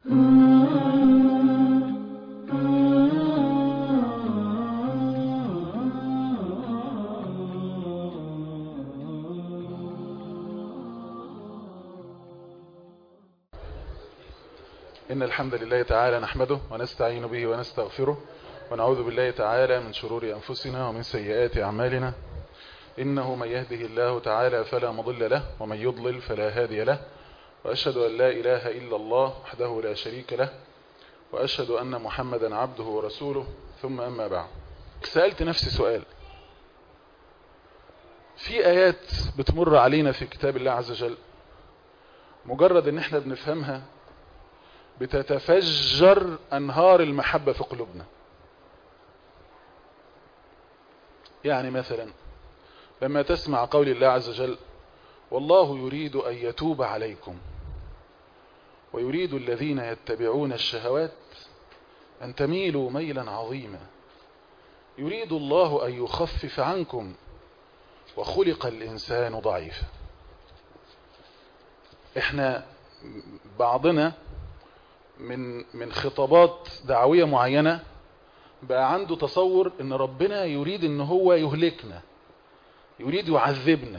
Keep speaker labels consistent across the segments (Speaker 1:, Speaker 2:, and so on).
Speaker 1: إن الحمد لله تعالى نحمده ونستعين به ونستغفره ونعوذ بالله تعالى من شرور أنفسنا ومن سيئات أعمالنا إنه من يهده الله تعالى فلا مضل له ومن يضلل فلا هادي له وأشهد أن لا إله إلا الله وحده لا شريك له وأشهد أن محمدا عبده ورسوله ثم أما بعد سألت نفسي سؤال في آيات بتمر علينا في كتاب الله عز وجل مجرد ان احنا بنفهمها بتتفجر أنهار المحبة في قلوبنا يعني مثلا لما تسمع قول الله عز وجل والله يريد أن يتوب عليكم ويريد الذين يتبعون الشهوات أن تميلوا ميلا عظيما يريد الله أن يخفف عنكم وخلق الإنسان ضعيفا احنا بعضنا من من خطابات دعوية معينة بقى عنده تصور ان ربنا يريد ان هو يهلكنا يريد يعذبنا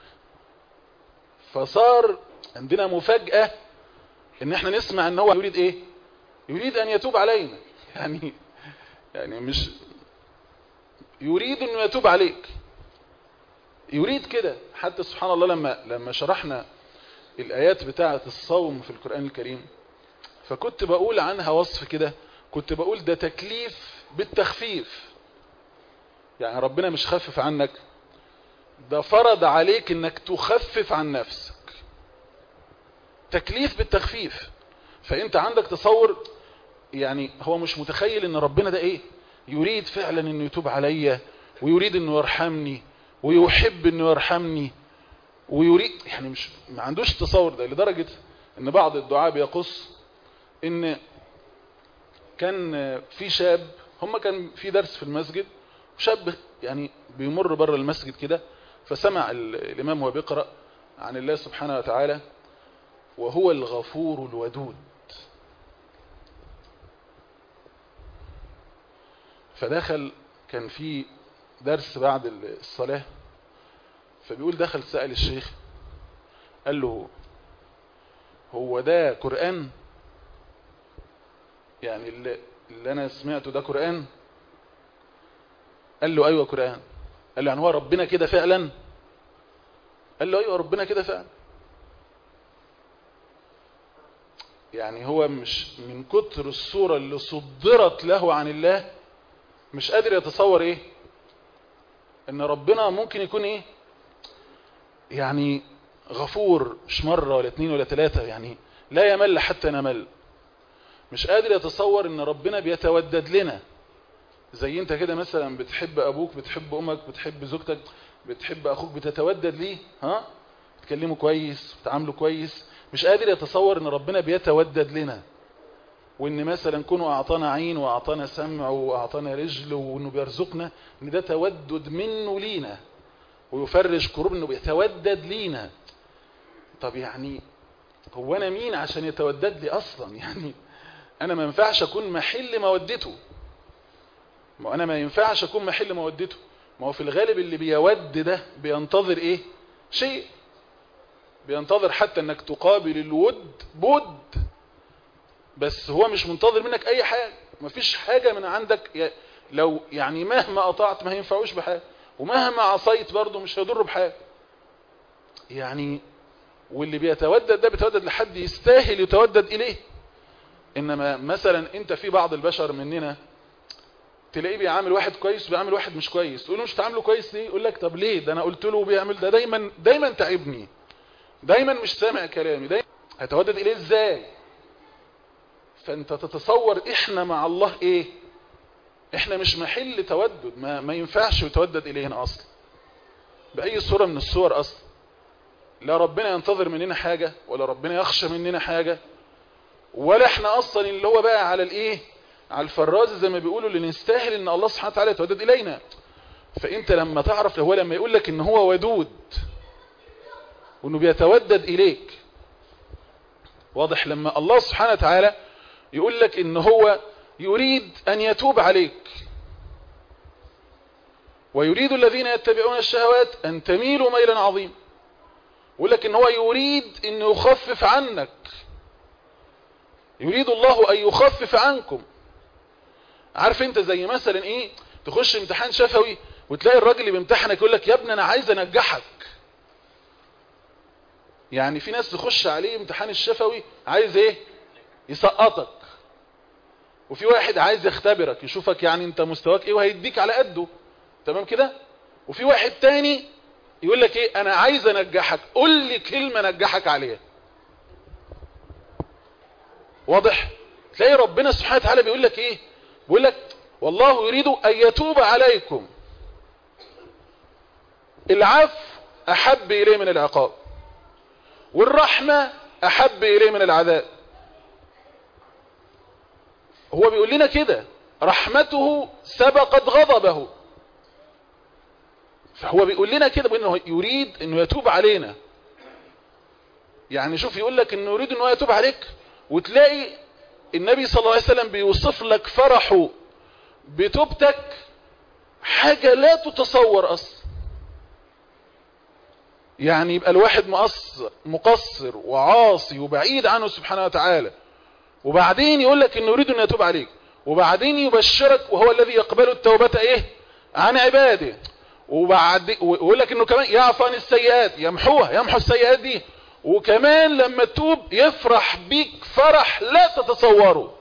Speaker 1: فصار عندنا مفاجأة ان احنا نسمع ان هو يريد ايه يريد ان يتوب علينا يعني يعني مش يريد انه يتوب عليك يريد كده حتى سبحان الله لما لما شرحنا الايات بتاعه الصوم في القرآن الكريم فكنت بقول عنها وصف كده كنت بقول ده تكليف بالتخفيف يعني ربنا مش خفف عنك ده فرض عليك انك تخفف عن نفسك تكليف بالتخفيف فانت عندك تصور يعني هو مش متخيل ان ربنا ده ايه يريد فعلا انه يتوب عليا ويريد انه يرحمني ويحب انه يرحمني ويريد يعني مش ما عندوش تصور ده لدرجة ان بعض الدعاء بيقص ان كان في شاب هم كان في درس في المسجد شاب يعني بيمر بره المسجد كده فسمع الامام وهو بيقرأ عن الله سبحانه وتعالى وهو الغفور الودود فدخل كان في درس بعد الصلاة فبيقول دخل سأل الشيخ قال له هو ده قرآن يعني اللي, اللي انا سمعته ده قرآن قال له ايوه قرآن قال له يعني هو ربنا كده فعلا قال له ايوه ربنا كده فعلا يعني هو مش من كتر الصورة اللي صدرت له عن الله مش قادر يتصور ايه ان ربنا ممكن يكون ايه يعني غفور مش مرة ولا اتنين ولا تلاتة يعني لا يمل حتى نمل مش قادر يتصور ان ربنا بيتودد لنا زي انت كده مثلا بتحب ابوك بتحب امك بتحب زوجتك بتحب اخوك بتتودد ليه ها بتكلمه كويس بتعامله كويس مش قادر يتصور ان ربنا بيتودد لنا وان مثلا كونه اعطانا عين واعطانا سمع واعطانا رجل وانه بيرزقنا ان ده تودد منه لينا ويفرج كروب انه بيتودد لينا طب يعني هو انا مين عشان يتودد لي اصلا يعني انا ما ينفعش اكون محل مودته ما انا ما ينفعش اكون محل مودته ما هو في الغالب اللي بيود ده بينتظر ايه شيء بينتظر حتى انك تقابل الود بود بس هو مش منتظر منك اي حاجة مفيش حاجة من عندك لو يعني مهما قطعت ما هينفعوش بحاجة ومهما عصيت برضه مش هيضر بحاجة يعني واللي بيتودد ده بيتودد لحد يستاهل يتودد اليه انما مثلا انت في بعض البشر مننا تلاقيه بيعامل واحد كويس وبيعامل واحد مش كويس تقول له مش تعامله كويس ليه يقول لك طب ليه ده انا قلت له بيعمل ده دايما دايما تعبني دايما مش سامع كلامي دايما هتودد اليه ازاي فانت تتصور احنا مع الله ايه احنا مش محل تودد ما, ما ينفعش يتودد الينا اصلا باي صورة من الصور اصلا لا ربنا ينتظر مننا حاجة ولا ربنا يخشى مننا حاجة ولا احنا اصلا اللي هو بقى على الايه على الفراز زي ما بيقولوا اللي نستاهل ان الله سبحانه وتعالى يتودد الينا فانت لما تعرف هو لما يقول لك ان هو ودود وانه بيتودد اليك واضح لما الله سبحانه وتعالى يقول لك ان هو يريد ان يتوب عليك ويريد الذين يتبعون الشهوات ان تميلوا ميلا عظيما يقول لك ان هو يريد ان يخفف عنك يريد الله ان يخفف عنكم عارف انت زي مثلا ايه تخش امتحان شفوي وتلاقي الراجل اللي بيمتحنك يقول لك يا ابني انا عايز انجحك يعني في ناس تخش عليه امتحان الشفوي عايز ايه يسقطك وفي واحد عايز يختبرك يشوفك يعني انت مستواك ايه وهيديك على قده تمام كده وفي واحد تاني يقول لك ايه انا عايز انجحك قول لي كلمة نجحك عليها واضح تلاقي ربنا سبحانه وتعالى بيقول لك ايه بيقول لك والله يريد ان يتوب عليكم العفو احب اليه من العقاب والرحمة احب اليه من العذاب هو بيقول لنا كده رحمته سبقت غضبه فهو بيقول لنا كده بانه يريد انه يتوب علينا يعني شوف يقول لك انه يريد انه يتوب عليك وتلاقي النبي صلى الله عليه وسلم بيوصف لك فرحه بتوبتك حاجة لا تتصور اصلا يعني يبقى الواحد مقصر, مقصر وعاصي وبعيد عنه سبحانه وتعالى وبعدين يقول لك انه يريد انه يتوب عليك وبعدين يبشرك وهو الذي يقبل التوبة ايه عن عباده وبعد ويقول لك انه كمان يعفو عن السيئات يمحوها يمحو السيئات دي وكمان لما تتوب يفرح بيك فرح لا تتصوره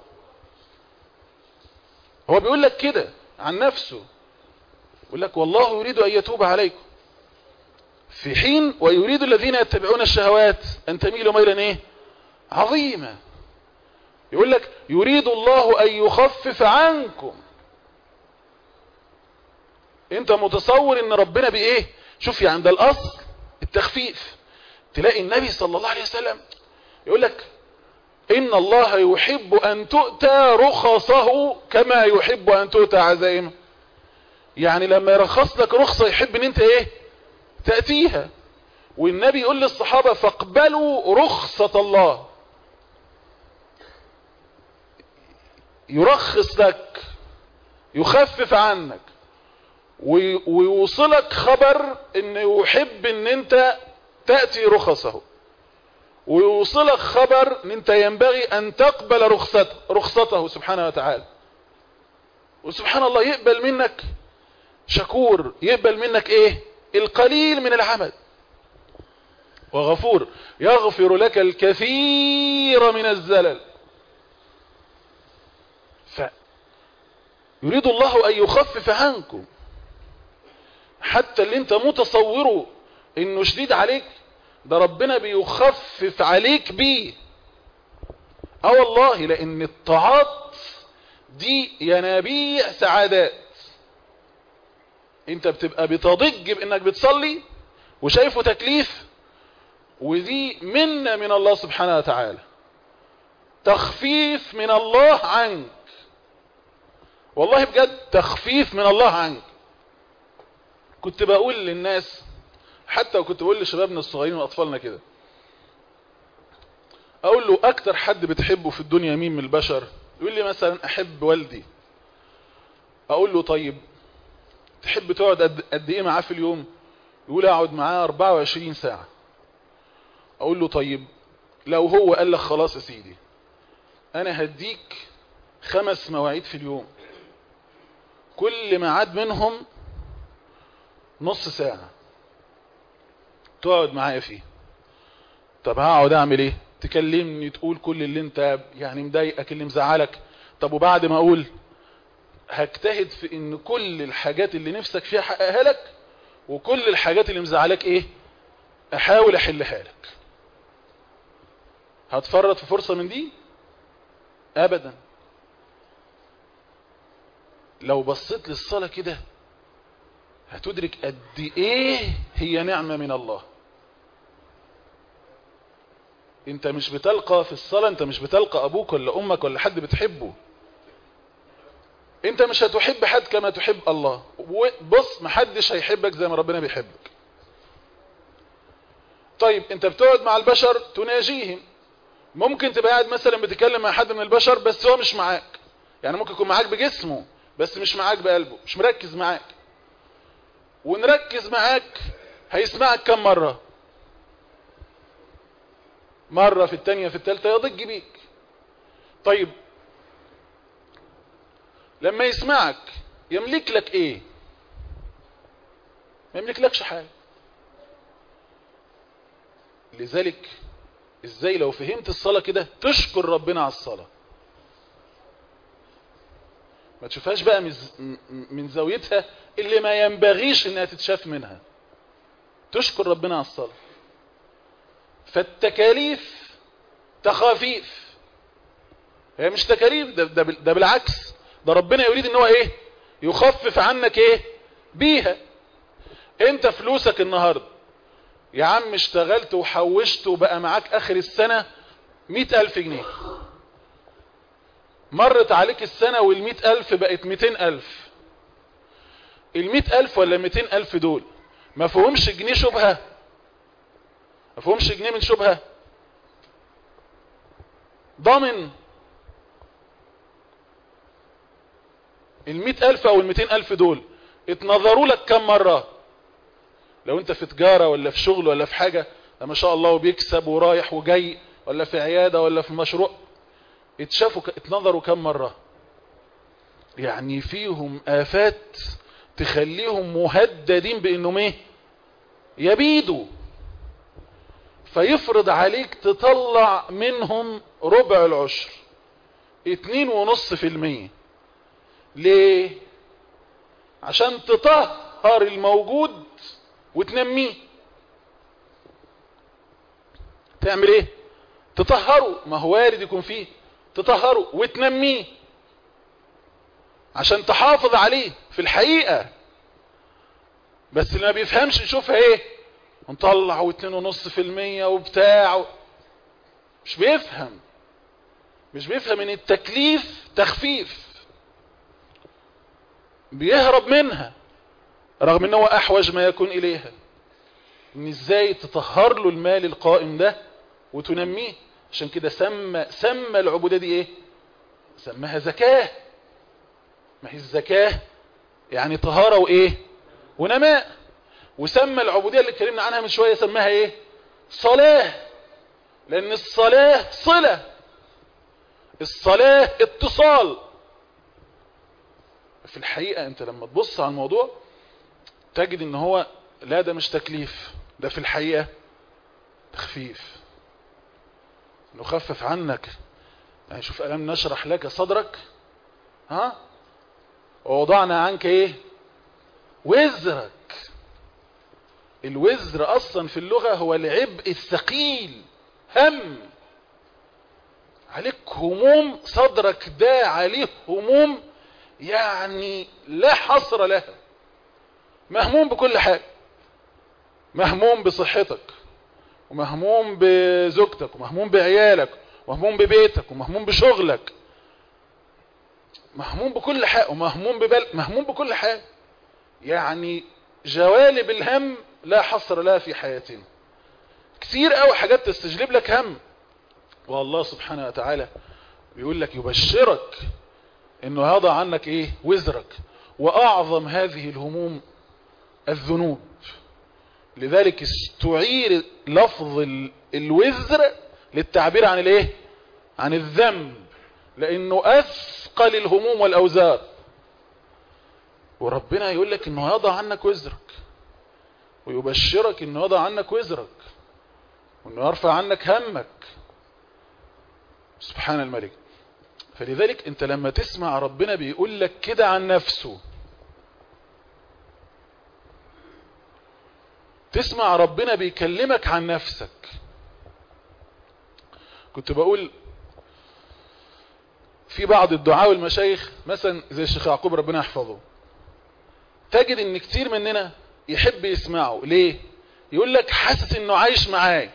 Speaker 1: هو بيقول لك كده عن نفسه يقول لك والله يريد ان يتوب عليكم في حين ويريد الذين يتبعون الشهوات ان تميلوا ميلا ايه عظيما يقول لك يريد الله ان يخفف عنكم انت متصور ان ربنا بايه شوف يعني ده الاصل التخفيف تلاقي النبي صلى الله عليه وسلم يقول لك ان الله يحب ان تؤتى رخصه كما يحب ان تؤتى عزائمه يعني لما يرخص لك رخصة يحب ان انت ايه تأتيها والنبي يقول للصحابة فاقبلوا رخصة الله يرخص لك يخفف عنك ويوصلك خبر ان يحب ان انت تأتي رخصه ويوصلك خبر ان انت ينبغي ان تقبل رخصته, رخصته سبحانه وتعالى وسبحان الله يقبل منك شكور يقبل منك ايه القليل من العمل وغفور يغفر لك الكثير من الزلل يريد الله ان يخفف عنكم حتى اللي انت متصوره انه شديد عليك ده ربنا بيخفف عليك بيه اه والله لان الطاعات دي ينابيع سعادات انت بتبقى بتضج بانك بتصلي وشايفه تكليف ودي منة من الله سبحانه وتعالى تخفيف من الله عنك والله بجد تخفيف من الله عنك كنت بقول للناس حتى وكنت بقول لشبابنا الصغيرين واطفالنا كده اقول له اكتر حد بتحبه في الدنيا مين من البشر يقول لي مثلا احب والدي اقول له طيب تحب تقعد قد, قد ايه معاه في اليوم يقول اقعد معاه 24 ساعة اقول له طيب لو هو قال لك خلاص يا سيدي انا هديك خمس مواعيد في اليوم كل ميعاد منهم نص ساعة تقعد معايا فيه طب هقعد اعمل ايه تكلمني تقول كل اللي انت يعني مضايقك اللي مزعلك طب وبعد ما اقول هجتهد في ان كل الحاجات اللي نفسك فيها احققها لك وكل الحاجات اللي مزعلك ايه احاول احلها لك هتفرط في فرصة من دي ابدا لو بصيت للصلاة كده هتدرك قد ايه هي نعمة من الله انت مش بتلقى في الصلاة انت مش بتلقى ابوك ولا امك ولا حد بتحبه انت مش هتحب حد كما تحب الله بص محدش هيحبك زي ما ربنا بيحبك طيب انت بتقعد مع البشر تناجيهم ممكن تبقى قاعد مثلا بتتكلم مع حد من البشر بس هو مش معاك يعني ممكن يكون معاك بجسمه بس مش معاك بقلبه مش مركز معاك ونركز معاك هيسمعك كم مرة مرة في التانية في التالتة يضج بيك طيب لما يسمعك يملك لك ايه ما يملك لكش حاجة لذلك ازاي لو فهمت الصلاة كده تشكر ربنا على الصلاة ما تشوفهاش بقى من زاويتها اللي ما ينبغيش انها تتشاف منها تشكر ربنا على الصلاة فالتكاليف تخافيف هي مش تكاليف ده, ده, ده بالعكس ده ربنا يريد ان هو ايه يخفف عنك ايه بيها انت فلوسك النهاردة يا عم اشتغلت وحوشت وبقى معاك اخر السنة مئة الف جنيه مرت عليك السنة والمئة الف بقت مئتين الف المئة الف ولا مئتين الف دول ما فهمش جنيه شبهة ما فهمش جنيه من شبهة ضامن المئة الف او المئتين الف دول اتنظروا لك كم مرة لو انت في تجارة ولا في شغل ولا في حاجة ما شاء الله وبيكسب ورايح وجاي ولا في عيادة ولا في مشروع اتشافوا اتنظروا كم مرة يعني فيهم آفات تخليهم مهددين بانهم ايه يبيدوا فيفرض عليك تطلع منهم ربع العشر اتنين ونص في المية ليه عشان تطهر الموجود وتنميه تعمل ايه تطهره ما هو وارد يكون فيه تطهره وتنميه عشان تحافظ عليه في الحقيقة بس اللي ما بيفهمش يشوفها ايه نطلع واتنين ونص في المية وبتاع مش بيفهم مش بيفهم ان التكليف تخفيف بيهرب منها رغم ان هو احوج ما يكون اليها ان ازاي تطهر له المال القائم ده وتنميه عشان كده سمى سمى العبودية دي ايه سماها زكاه ما هي الزكاة يعني طهارة وايه ونماء وسمى العبودية اللي اتكلمنا عنها من شوية سماها ايه صلاة لان الصلاة صلة الصلاة اتصال في الحقيقة انت لما تبص على الموضوع تجد ان هو لا ده مش تكليف ده في الحقيقة تخفيف نخفف عنك يعني شوف ألم نشرح لك صدرك ها ووضعنا عنك ايه وزرك الوزر اصلا في اللغة هو العبء الثقيل هم عليك هموم صدرك ده عليه هموم يعني لا حصر لها مهموم بكل حاجة مهموم بصحتك ومهموم بزوجتك ومهموم بعيالك ومهموم ببيتك ومهموم بشغلك مهموم بكل حاجة ومهموم ببل مهموم بكل حاجة يعني جوالب الهم لا حصر لها في حياتنا كتير قوي حاجات تستجلب لك هم والله سبحانه وتعالى بيقول لك يبشرك انه يضع عنك ايه وزرك واعظم هذه الهموم الذنوب لذلك استعير لفظ الوزر للتعبير عن الايه عن الذنب لانه اثقل الهموم والاوزار وربنا يقول لك انه يضع عنك وزرك ويبشرك انه يضع عنك وزرك وانه يرفع عنك همك سبحان الملك فلذلك انت لما تسمع ربنا بيقول لك كده عن نفسه تسمع ربنا بيكلمك عن نفسك كنت بقول في بعض الدعاء والمشايخ مثلا زي الشيخ يعقوب ربنا يحفظه تجد ان كتير مننا يحب يسمعه ليه يقول لك حاسس انه عايش معاه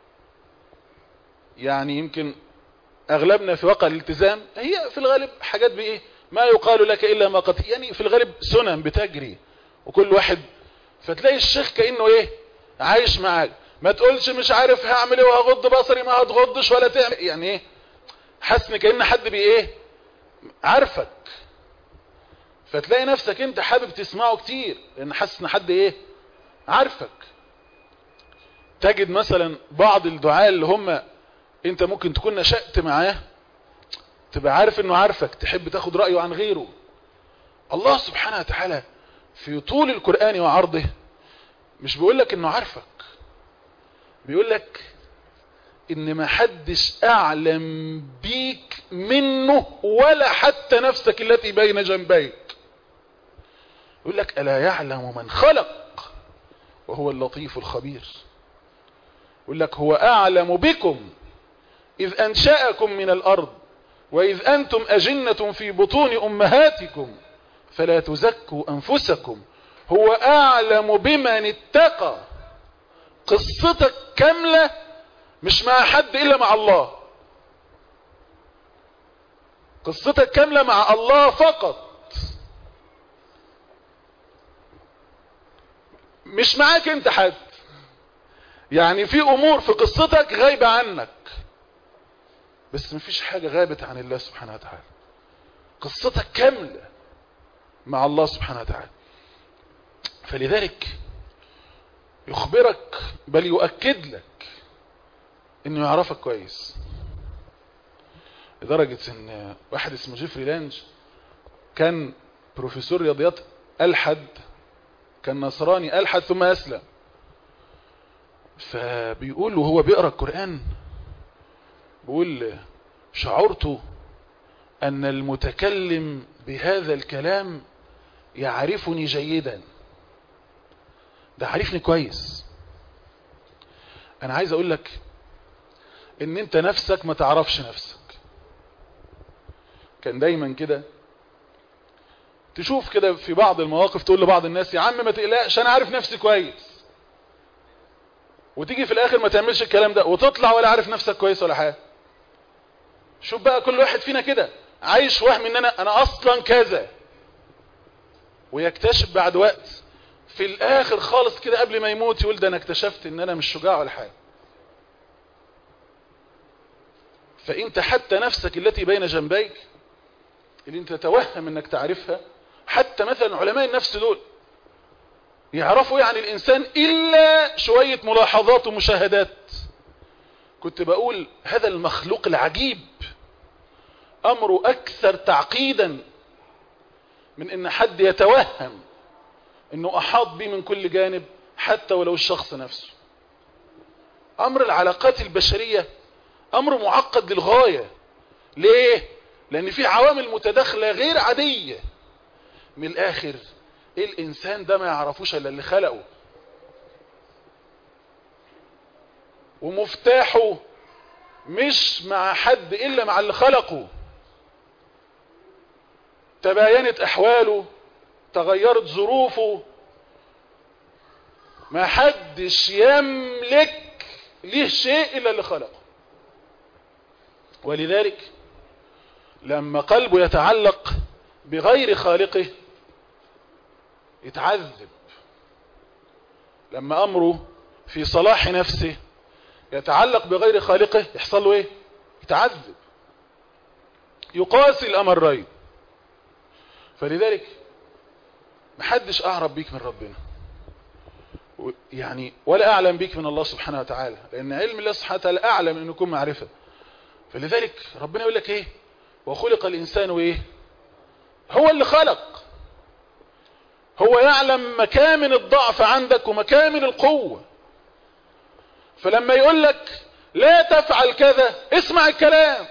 Speaker 1: يعني يمكن اغلبنا في واقع الالتزام هي في الغالب حاجات بايه ما يقال لك الا ما قد يعني في الغالب سنن بتجري وكل واحد فتلاقي الشيخ كانه ايه عايش معاك ما تقولش مش عارف هعمل ايه وهغض بصري ما هتغضش ولا تعمل يعني ايه حاسس ان كأن حد بي ايه عارفك فتلاقي نفسك انت حابب تسمعه كتير لان حاسس ان حد ايه عارفك تجد مثلا بعض الدعاء اللي هم انت ممكن تكون نشأت معاه تبقى عارف انه عارفك تحب تاخد رأيه عن غيره الله سبحانه وتعالى في طول القرآن وعرضه مش بيقول لك انه عارفك بيقول لك ان ما حدش اعلم بيك منه ولا حتى نفسك التي بين جنبيك يقول لك الا يعلم من خلق وهو اللطيف الخبير يقول لك هو اعلم بكم اذ انشأكم من الارض واذ انتم اجنة في بطون امهاتكم فلا تزكوا انفسكم هو اعلم بمن اتقى قصتك كاملة مش مع حد الا مع الله قصتك كاملة مع الله فقط مش معاك انت حد يعني في امور في قصتك غايبة عنك بس مفيش حاجة غابت عن الله سبحانه وتعالى قصتك كاملة مع الله سبحانه وتعالى فلذلك يخبرك بل يؤكد لك انه يعرفك كويس لدرجة ان واحد اسمه جيفري لانج كان بروفيسور رياضيات الحد كان نصراني الحد ثم اسلم فبيقول وهو بيقرأ القرآن بيقول شعرت ان المتكلم بهذا الكلام يعرفني جيدا ده عارفني كويس انا عايز اقول لك ان انت نفسك ما تعرفش نفسك كان دايما كده تشوف كده في بعض المواقف تقول لبعض الناس يا عم ما تقلقش انا عارف نفسي كويس وتيجي في الاخر ما تعملش الكلام ده وتطلع ولا عارف نفسك كويس ولا حاجه شوف بقى كل واحد فينا كده عايش وهم ان انا انا اصلا كذا ويكتشف بعد وقت في الاخر خالص كده قبل ما يموت يقول ده انا اكتشفت ان انا مش شجاع ولا حاجه فانت حتى نفسك التي بين جنبيك اللي انت تتوهم انك تعرفها حتى مثلا علماء النفس دول يعرفوا يعني الانسان الا شوية ملاحظات ومشاهدات كنت بقول هذا المخلوق العجيب امره اكثر تعقيدا من ان حد يتوهم انه احاط به من كل جانب حتى ولو الشخص نفسه امر العلاقات البشرية امر معقد للغاية ليه لان في عوامل متداخلة غير عادية من الاخر الانسان ده ما يعرفوش الا اللي خلقه ومفتاحه مش مع حد الا مع اللي خلقه تباينت احواله تغيرت ظروفه ما حدش يملك ليه شيء الا اللي خلقه ولذلك لما قلبه يتعلق بغير خالقه يتعذب لما امره في صلاح نفسه يتعلق بغير خالقه يحصل له ايه يتعذب يقاسي الامرين فلذلك محدش اعرف بيك من ربنا يعني ولا اعلم بيك من الله سبحانه وتعالى لان علم الله سبحانه وتعالى اعلم ان يكون معرفة فلذلك ربنا يقول لك ايه وخلق الانسان ايه هو اللي خلق هو يعلم مكامن الضعف عندك ومكامن القوة فلما يقول لك لا تفعل كذا اسمع الكلام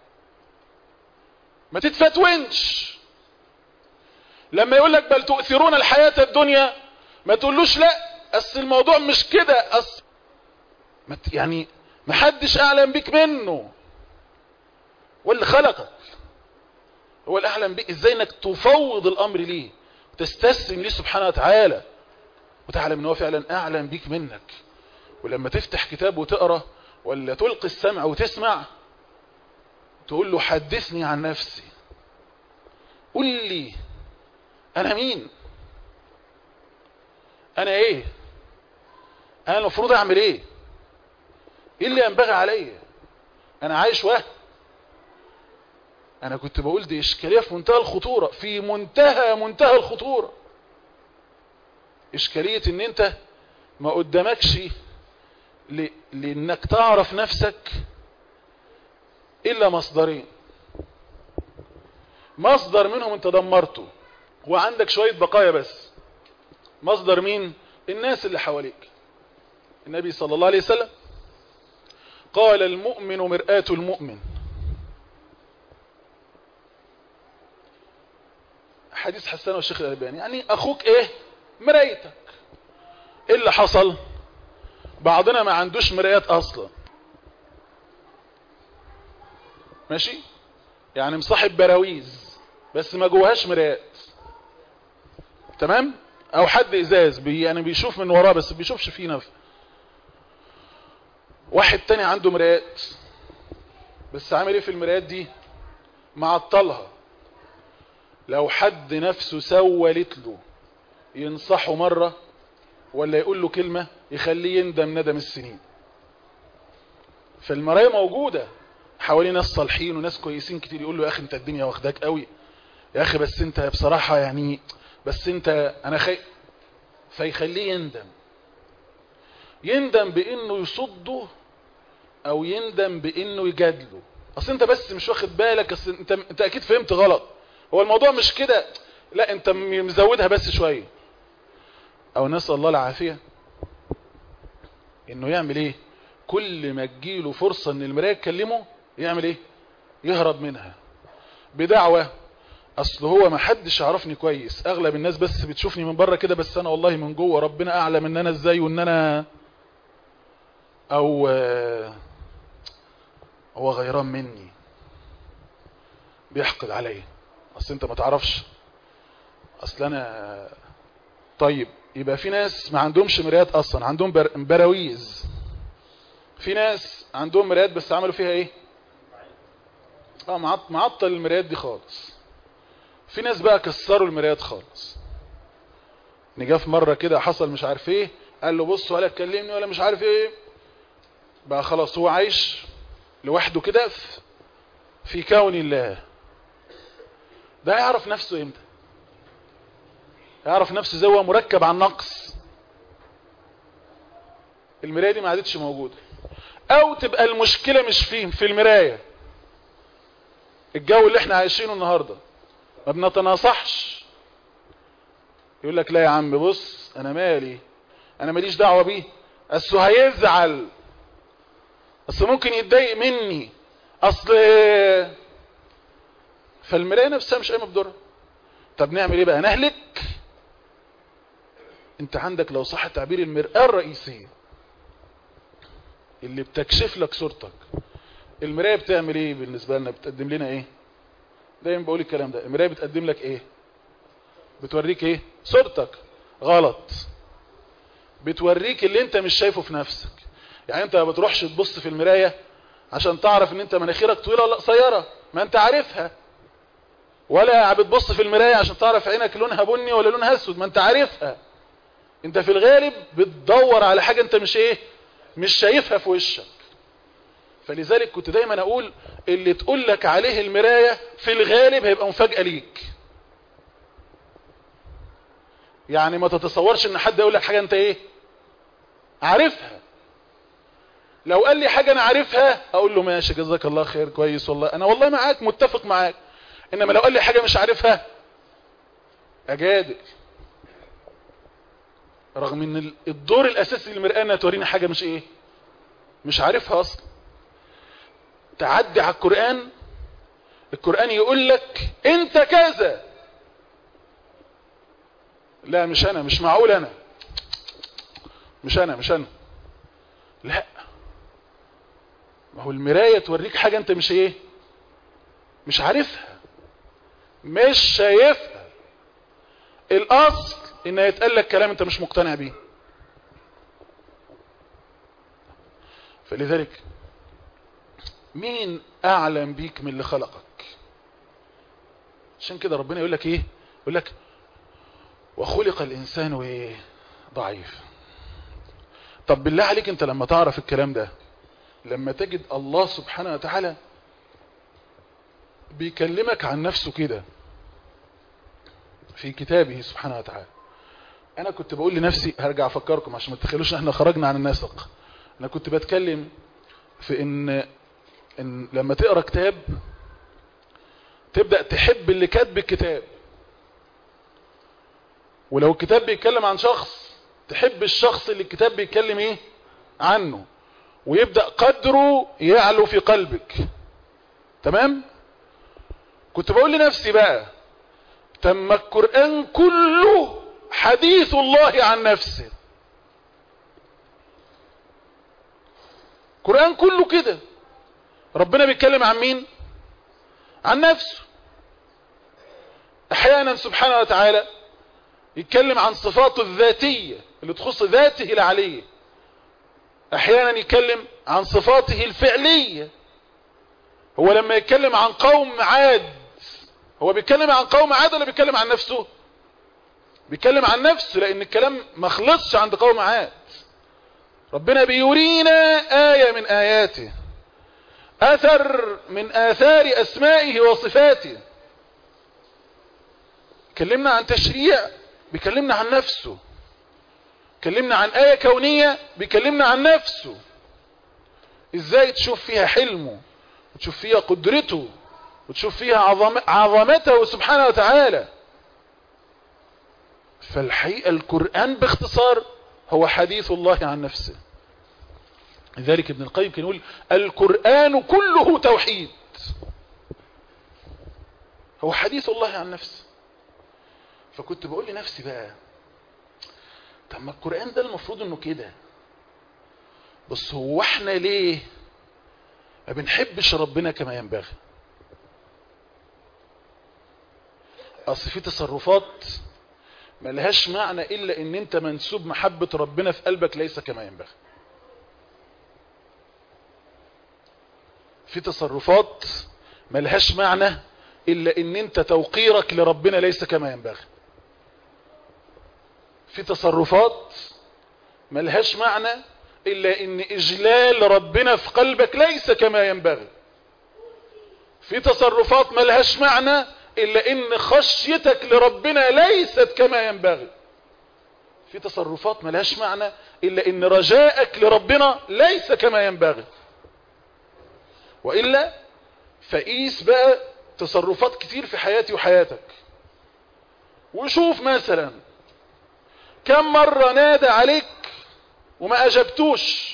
Speaker 1: ما تتفتونش لما يقول لك بل تؤثرون الحياة الدنيا ما تقولوش لا اصل الموضوع مش كده أصل يعني ما حدش اعلم بك منه واللي خلقك هو الاعلم بك ازاي انك تفوض الامر ليه تستسلم ليه سبحانه وتعالى وتعلم ان هو فعلا اعلم بيك منك ولما تفتح كتاب وتقرا ولا تلقي السمع وتسمع تقول له حدثني عن نفسي قل لي انا مين انا ايه انا المفروض اعمل ايه ايه اللي ينبغي عليا انا عايش وهم انا كنت بقول دي اشكاليه في منتهى الخطوره في منتهى منتهى الخطوره اشكاليه ان انت ما قدامكش ل... لانك تعرف نفسك الا مصدرين مصدر منهم انت دمرته وعندك شويه بقايا بس مصدر مين الناس اللي حواليك النبي صلى الله عليه وسلم قال المؤمن مرآة المؤمن حديث حسان والشيخ الألباني يعني أخوك إيه مرايتك إيه اللي حصل بعضنا ما عندوش مرايات أصلا ماشي يعني مصاحب براويز بس ما جواهاش مرايات تمام او حد ازاز بي يعني بيشوف من وراه بس بيشوفش فيه نفسه واحد تاني عنده مرايات بس عامل ايه في المرايات دي معطلها لو حد نفسه سولت له ينصحه مرة ولا يقول له كلمة يخليه يندم ندم السنين فالمراية موجودة حوالي ناس صالحين وناس كويسين كتير يقول له يا اخي انت الدنيا واخداك قوي يا اخي بس انت بصراحة يعني بس انت انا خايف فيخليه يندم يندم بانه يصده او يندم بانه يجادله اصل انت بس مش واخد بالك اصل انت انت اكيد فهمت غلط هو الموضوع مش كده لا انت مزودها بس شويه او نسال الله العافيه انه يعمل ايه كل ما تجيله فرصه ان المرايه تكلمه يعمل ايه يهرب منها بدعوه اصل هو ما حدش يعرفني كويس اغلب الناس بس بتشوفني من بره كده بس انا والله من جوه ربنا اعلم ان انا ازاي وان انا او هو غيران مني بيحقد عليا اصل انت ما تعرفش اصل انا طيب يبقى في ناس ما عندهمش مرايات اصلا عندهم بر... براويز في ناس عندهم مرايات بس عملوا فيها ايه اه معطل المرايات دي خالص في ناس بقى كسروا المرايات خالص نجا في مره كده حصل مش عارف ايه قال له بص ولا تكلمني ولا مش عارف ايه بقى خلاص هو عايش لوحده كده في, في كون الله ده يعرف نفسه امتى يعرف نفسه زي هو مركب عن نقص المرايه دي ما عادتش موجوده او تبقى المشكله مش فيه في المرايه الجو اللي احنا عايشينه النهارده ما بنتناصحش يقول لك لا يا عم بص انا مالي انا ماليش دعوه بيه اصل هيزعل اصل ممكن يتضايق مني اصل فالمرايه نفسها مش قايمه بدورها طب نعمل ايه بقى نهلك انت عندك لو صح تعبير المرآة الرئيسية اللي بتكشف لك صورتك المراية بتعمل ايه بالنسبة لنا بتقدم لنا ايه دايما بقول الكلام ده المراية بتقدم لك ايه بتوريك ايه صورتك غلط بتوريك اللي انت مش شايفه في نفسك يعني انت ما بتروحش تبص في المراية عشان تعرف ان انت مناخيرك طويلة ولا قصيرة ما انت عارفها ولا بتبص في المراية عشان تعرف عينك لونها بني ولا لونها اسود ما انت عارفها انت في الغالب بتدور على حاجة انت مش ايه مش شايفها في وشك فلذلك كنت دايما اقول اللي تقول لك عليه المراية في الغالب هيبقى مفاجأة ليك يعني ما تتصورش ان حد يقول لك حاجة انت ايه عارفها لو قال لي حاجة انا عارفها اقول له ماشي جزاك الله خير كويس والله انا والله معاك متفق معاك انما لو قال لي حاجة مش عارفها اجادل رغم ان الدور الاساسي للمرآة انها تورينا حاجة مش ايه مش عارفها اصلا تعدي على القرآن القرآن يقول لك انت كذا لا مش انا مش معقول انا مش انا مش انا لا ما هو المراية توريك حاجة انت مش ايه مش عارفها مش شايفها الاصل ان يتقال لك كلام انت مش مقتنع بيه فلذلك مين اعلم بيك من اللي خلقك عشان كده ربنا يقول لك ايه يقول لك وخلق الانسان ايه ضعيف طب بالله عليك انت لما تعرف الكلام ده لما تجد الله سبحانه وتعالى بيكلمك عن نفسه كده في كتابه سبحانه وتعالى انا كنت بقول لنفسي هرجع افكركم عشان ما تتخيلوش ان احنا خرجنا عن النسق انا كنت بتكلم في ان, إن لما تقرا كتاب تبدا تحب اللي كاتب الكتاب ولو الكتاب بيتكلم عن شخص تحب الشخص اللي الكتاب بيتكلم ايه عنه ويبدا قدره يعلو في قلبك تمام كنت بقول لنفسي بقى تم القرآن كله حديث الله عن نفسه القرآن كله كده ربنا بيتكلم عن مين عن نفسه احيانا سبحانه وتعالى يتكلم عن صفاته الذاتية اللي تخص ذاته العلية احيانا يتكلم عن صفاته الفعلية هو لما يتكلم عن قوم عاد هو بيتكلم عن قوم عاد ولا بيتكلم عن نفسه بيتكلم عن نفسه لان الكلام ما خلصش عند قوم عاد ربنا بيورينا آية من آياته أثر من آثار أسمائه وصفاته كلمنا عن تشريع بيكلمنا عن نفسه كلمنا عن آية كونية بيكلمنا عن نفسه ازاي تشوف فيها حلمه وتشوف فيها قدرته وتشوف فيها عظم عظمته سبحانه وتعالى فالحقيقة القرآن باختصار هو حديث الله عن نفسه لذلك ابن القيم كان يقول القرآن كله توحيد هو حديث الله عن نفسه فكنت بقول لنفسي بقى طب ما القرآن ده المفروض انه كده بس هو احنا ليه ما بنحبش ربنا كما ينبغي اصل في تصرفات ما لهاش معنى الا ان انت منسوب محبة ربنا في قلبك ليس كما ينبغي في تصرفات ما لهاش معنى الا ان انت توقيرك لربنا ليس كما ينبغي في تصرفات ما لهاش معنى الا ان اجلال ربنا في قلبك ليس كما ينبغي في تصرفات ما لهاش معنى الا ان خشيتك لربنا ليست كما ينبغي في تصرفات ما لهاش معنى الا ان رجائك لربنا ليس كما ينبغي وإلا فقيس بقى تصرفات كتير في حياتي وحياتك وشوف مثلا كم مرة نادى عليك وما أجبتوش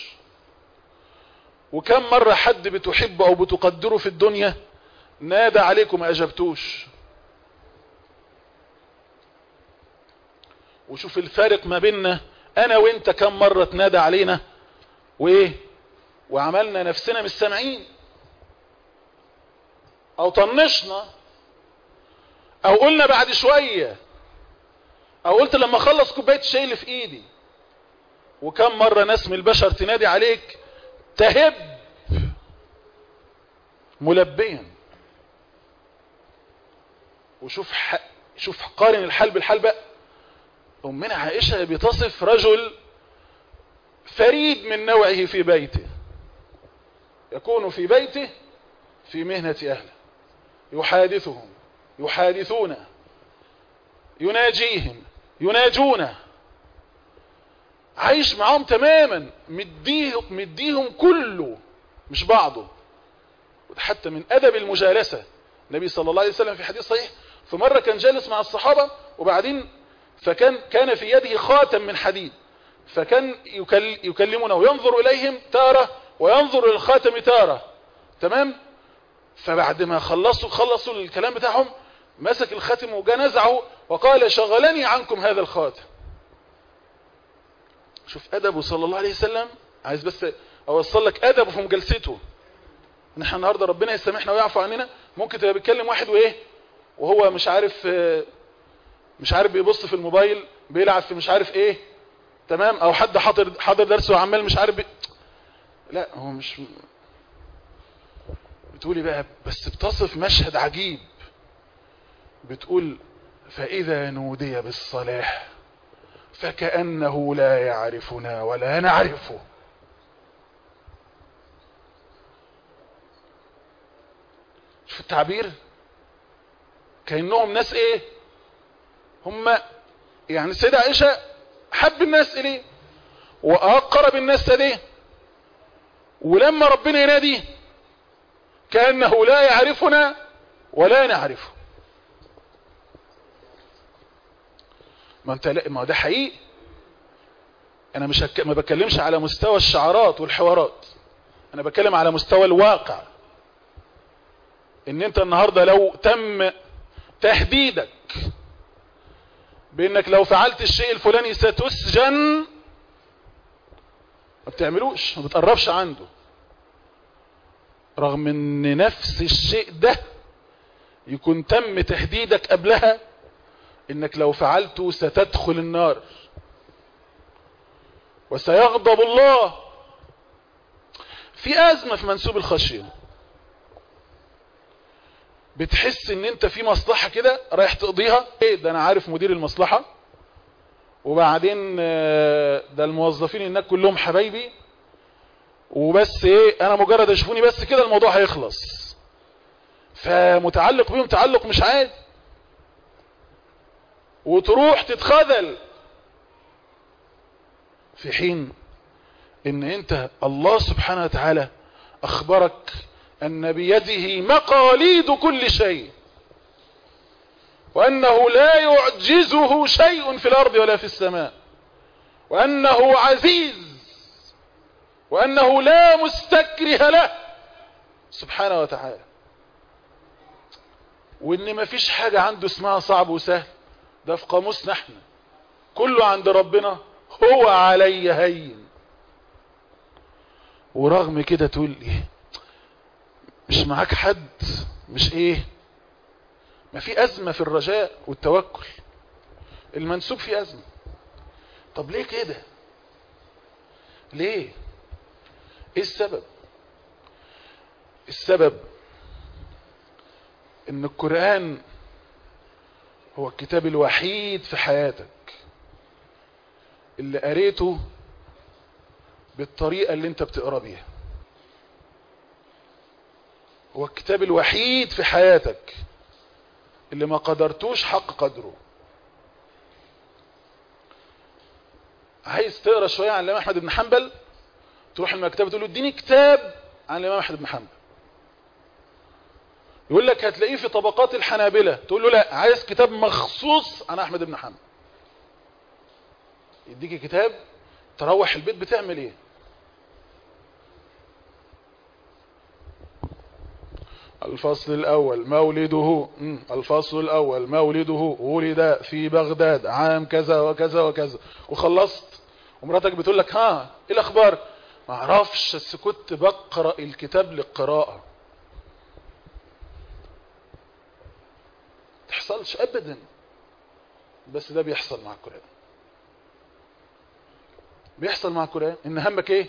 Speaker 1: وكم مرة حد بتحبه أو بتقدره في الدنيا نادى عليك وما أجبتوش وشوف الفارق ما بيننا أنا وإنت كم مرة تنادى علينا وإيه وعملنا نفسنا مش سامعين او طنشنا او قلنا بعد شوية او قلت لما اخلص كوباية الشاي اللي في ايدي وكم مرة ناس من البشر تنادي عليك تهب ملبيا وشوف ح... شوف قارن الحال بالحال بقى امنا عائشة بتصف رجل فريد من نوعه في بيته يكون في بيته في مهنة أهله يحادثهم يحادثونه يناجيهم يناجونه عايش معاهم تماما مديه مديهم كله مش بعضه حتى من أدب المجالسة النبي صلى الله عليه وسلم في حديث صحيح في مرة كان جالس مع الصحابة وبعدين فكان كان في يده خاتم من حديد فكان يكلمونه وينظر إليهم تارة وينظر للخاتم تارة تمام فبعد ما خلصوا خلصوا الكلام بتاعهم مسك الخاتم وجا نزعه وقال شغلني عنكم هذا الخاتم شوف أدبه صلى الله عليه وسلم عايز بس أوصل لك أدبه في مجلسته نحن النهاردة ربنا يسامحنا ويعفو عننا ممكن تبقى بيتكلم واحد وإيه وهو مش عارف مش عارف بيبص في الموبايل بيلعب في مش عارف إيه تمام أو حد حاضر حاضر درس وعمال مش عارف بي... لا هو مش بتقولي بقى بس بتصف مشهد عجيب بتقول فإذا نودي بالصلاح فكأنه لا يعرفنا ولا نعرفه شوف التعبير كأنهم ناس ايه هم يعني السيدة عائشة حب الناس اليه واقرب الناس ليه ولما ربنا ينادي كأنه لا يعرفنا ولا نعرفه ما انت لا ما ده حقيقي انا مش هك... ما بتكلمش على مستوى الشعارات والحوارات انا بتكلم على مستوى الواقع ان انت النهاردة لو تم تهديدك بانك لو فعلت الشيء الفلاني ستسجن ما بتعملوش ما بتقربش عنده رغم ان نفس الشيء ده يكون تم تهديدك قبلها انك لو فعلته ستدخل النار وسيغضب الله في ازمة في منسوب الخشية بتحس ان انت في مصلحة كده رايح تقضيها ايه ده انا عارف مدير المصلحة وبعدين ده الموظفين هناك كلهم حبايبي وبس ايه انا مجرد اشوفوني بس كده الموضوع هيخلص فمتعلق بيهم تعلق مش عادي وتروح تتخذل في حين ان انت الله سبحانه وتعالى اخبرك ان بيده مقاليد كل شيء وانه لا يعجزه شيء في الارض ولا في السماء وانه عزيز وانه لا مستكره له سبحانه وتعالى وان مفيش حاجة عنده اسمها صعب وسهل ده في قاموسنا احنا كله عند ربنا هو علي هين ورغم كده تقول لي مش معاك حد مش ايه ما في ازمة في الرجاء والتوكل المنسوب في ازمة طب ليه كده ليه ايه السبب السبب ان القرآن هو الكتاب الوحيد في حياتك اللي قريته بالطريقة اللي انت بتقرا بيها هو الكتاب الوحيد في حياتك اللي ما قدرتوش حق قدره عايز تقرا شوية عن الامام احمد بن حنبل تروح المكتبة تقول له اديني كتاب عن الامام احمد بن حنبل يقول لك هتلاقيه في طبقات الحنابلة تقول له لا عايز كتاب مخصوص عن احمد بن حنبل يديك كتاب تروح البيت بتعمل ايه الفصل الاول مولده الفصل الاول مولده ولد في بغداد عام كذا وكذا وكذا وخلصت ومراتك بتقول لك ها ايه الاخبار ما اعرفش بس كنت بقرا الكتاب للقراءه تحصلش ابدا بس ده بيحصل مع القران بيحصل مع القران ان همك ايه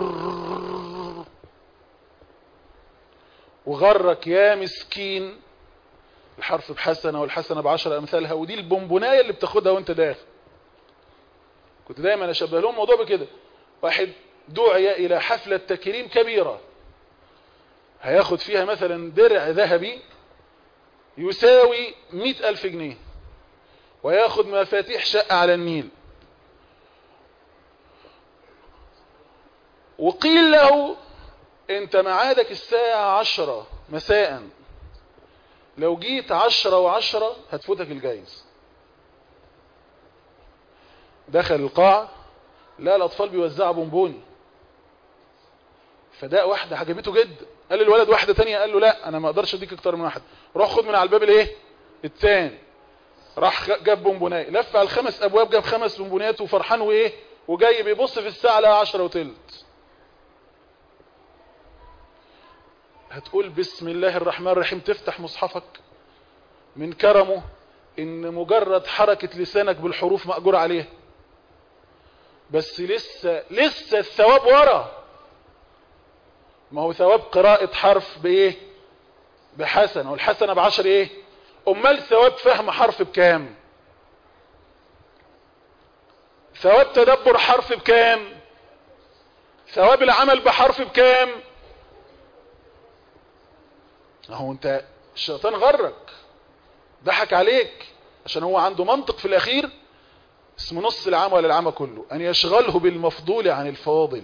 Speaker 1: وغرك يا مسكين الحرف بحسنة والحسنة بعشر أمثالها ودي البونبوناية اللي بتاخدها وانت داخل كنت دايما أشبه لهم موضوع بكده واحد دعي إلى حفلة تكريم كبيرة هياخد فيها مثلا درع ذهبي يساوي مئة ألف جنيه وياخد مفاتيح شقة على النيل وقيل له انت معادك الساعة عشرة مساء لو جيت عشرة وعشرة هتفوتك الجايز دخل القاعة لا الاطفال بيوزعوا بونبوني فده واحدة عجبته جدا قال للولد واحدة تانية قال له لا انا ما اقدرش اديك اكتر من واحد روح خد من على الباب الايه التاني راح جاب بونبوناي لف على الخمس ابواب جاب خمس بونبونيات وفرحان وايه وجاي بيبص في الساعة لها عشرة وتلت هتقول بسم الله الرحمن الرحيم تفتح مصحفك من كرمه ان مجرد حركة لسانك بالحروف مأجور عليها بس لسه لسه الثواب ورا ما هو ثواب قراءة حرف بايه بحسنة والحسنة بعشر ايه امال ثواب فهم حرف بكام ثواب تدبر حرف بكام ثواب العمل بحرف بكام اهو انت الشيطان غرك ضحك عليك عشان هو عنده منطق في الاخير اسمه نص العام ولا العام كله ان يشغله بالمفضول عن الفاضل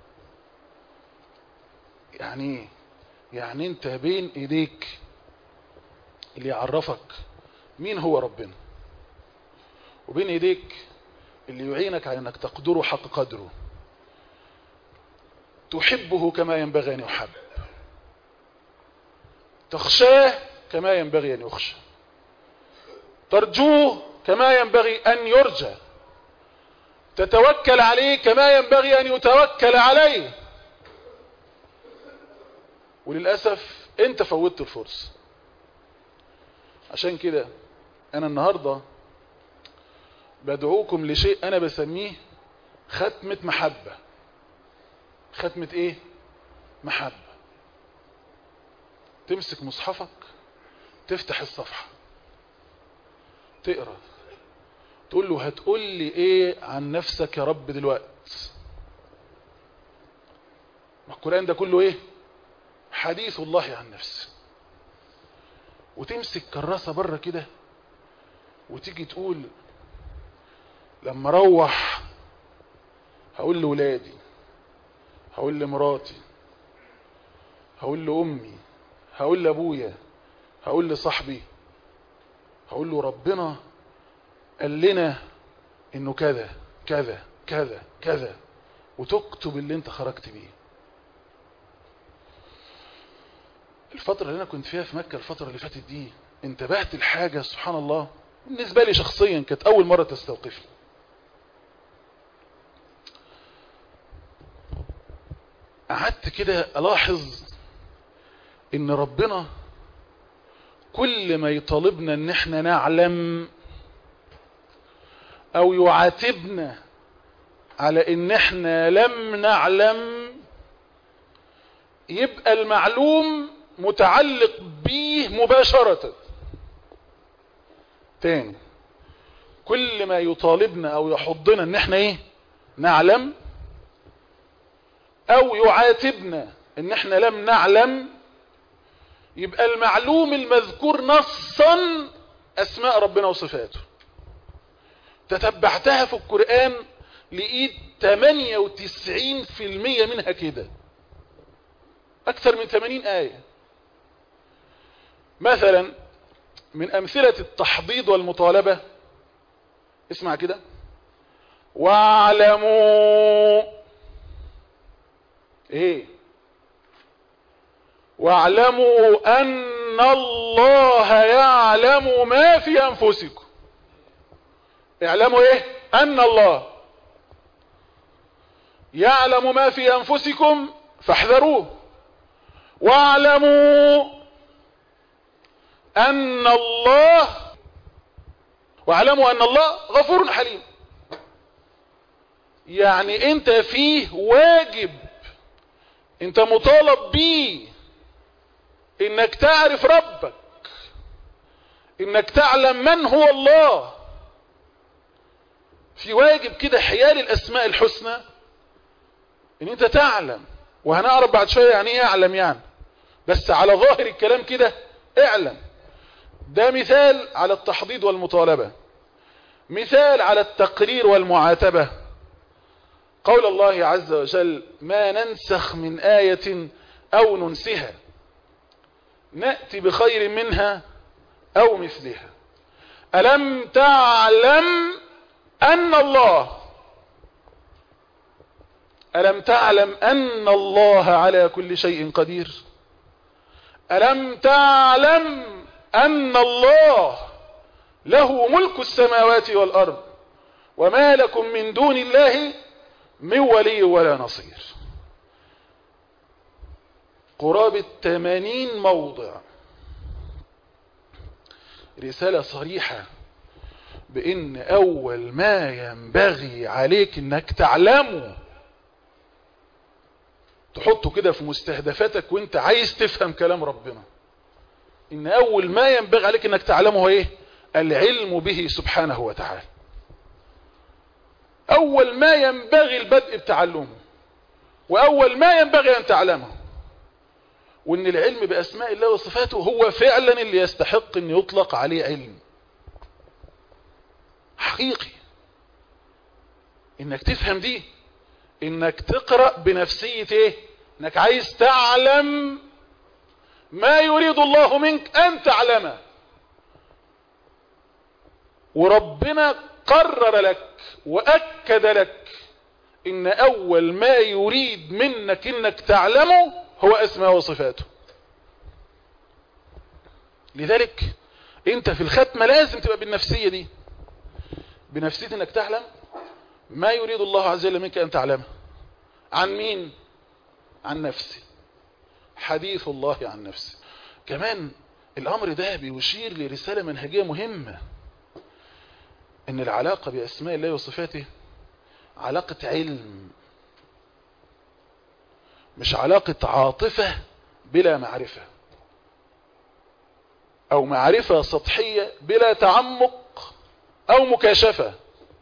Speaker 1: يعني ايه يعني انت بين ايديك اللي يعرفك مين هو ربنا وبين ايديك اللي يعينك على انك تقدره حق قدره تحبه كما ينبغي ان يحب تخشاه كما ينبغي ان يخشى ترجوه كما ينبغي ان يرجى تتوكل عليه كما ينبغي ان يتوكل عليه وللأسف انت فوتت الفرصة عشان كده انا النهاردة بدعوكم لشيء انا بسميه ختمة محبة ختمة ايه محبة تمسك مصحفك تفتح الصفحة تقرأ تقول له هتقول لي ايه عن نفسك يا رب دلوقتي ما القرآن ده كله ايه حديث الله عن نفسه وتمسك كراسة بره كده وتيجي تقول لما اروح هقول لولادي هقول لمراتي هقول لأمي هقول لأبويا هقول لصاحبي هقول له ربنا قال لنا انه كذا كذا كذا كذا وتكتب اللي انت خرجت بيه الفترة اللي انا كنت فيها في مكة الفترة اللي فاتت دي انتبهت الحاجة سبحان الله بالنسبة لي شخصيا كانت اول مرة تستوقفني قعدت كده الاحظ ان ربنا كل ما يطالبنا ان احنا نعلم او يعاتبنا على ان احنا لم نعلم يبقى المعلوم متعلق به مباشرة تاني كل ما يطالبنا او يحضنا ان احنا ايه نعلم او يعاتبنا ان احنا لم نعلم يبقى المعلوم المذكور نصا اسماء ربنا وصفاته تتبعتها في القرآن لقيت 98% منها كده اكثر من 80 آية مثلا من امثلة التحضيض والمطالبة اسمع كده واعلموا ايه واعلموا ان الله يعلم ما في انفسكم اعلموا ايه ان الله يعلم ما في انفسكم فاحذروه واعلموا ان الله واعلموا ان الله غفور حليم يعني انت فيه واجب انت مطالب بيه انك تعرف ربك انك تعلم من هو الله في واجب كده حيال الاسماء الحسنى ان انت تعلم وهنعرف بعد شوية يعني ايه اعلم يعني بس على ظاهر الكلام كده اعلم ده مثال على التحضيض والمطالبة مثال على التقرير والمعاتبة قول الله عز وجل ما ننسخ من آية أو ننسها نأتي بخير منها أو مثلها ألم تعلم أن الله ألم تعلم أن الله على كل شيء قدير ألم تعلم أن الله له ملك السماوات والأرض وما لكم من دون الله من ولي ولا نصير قرابة 80 موضع رسالة صريحة بان اول ما ينبغي عليك انك تعلمه تحطه كده في مستهدفاتك وانت عايز تفهم كلام ربنا ان اول ما ينبغي عليك انك تعلمه ايه العلم به سبحانه وتعالى أول ما ينبغي البدء بتعلمه وأول ما ينبغي أن تعلمه وأن العلم بأسماء الله وصفاته هو فعلا اللي يستحق أن يطلق عليه علم حقيقي انك تفهم دي انك تقرأ بنفسية ايه انك عايز تعلم ما يريد الله منك ان تعلمه وربنا قرر لك واكد لك ان اول ما يريد منك انك تعلمه هو اسماء وصفاته لذلك انت في الختمة لازم تبقى بالنفسية دي بنفسية انك تعلم ما يريد الله عز وجل منك ان تعلمه عن مين عن نفسي حديث الله عن نفسي كمان الامر ده بيشير لرسالة منهجية مهمة ان العلاقة باسماء الله وصفاته علاقة علم مش علاقة عاطفة بلا معرفة او معرفة سطحية بلا تعمق او مكاشفة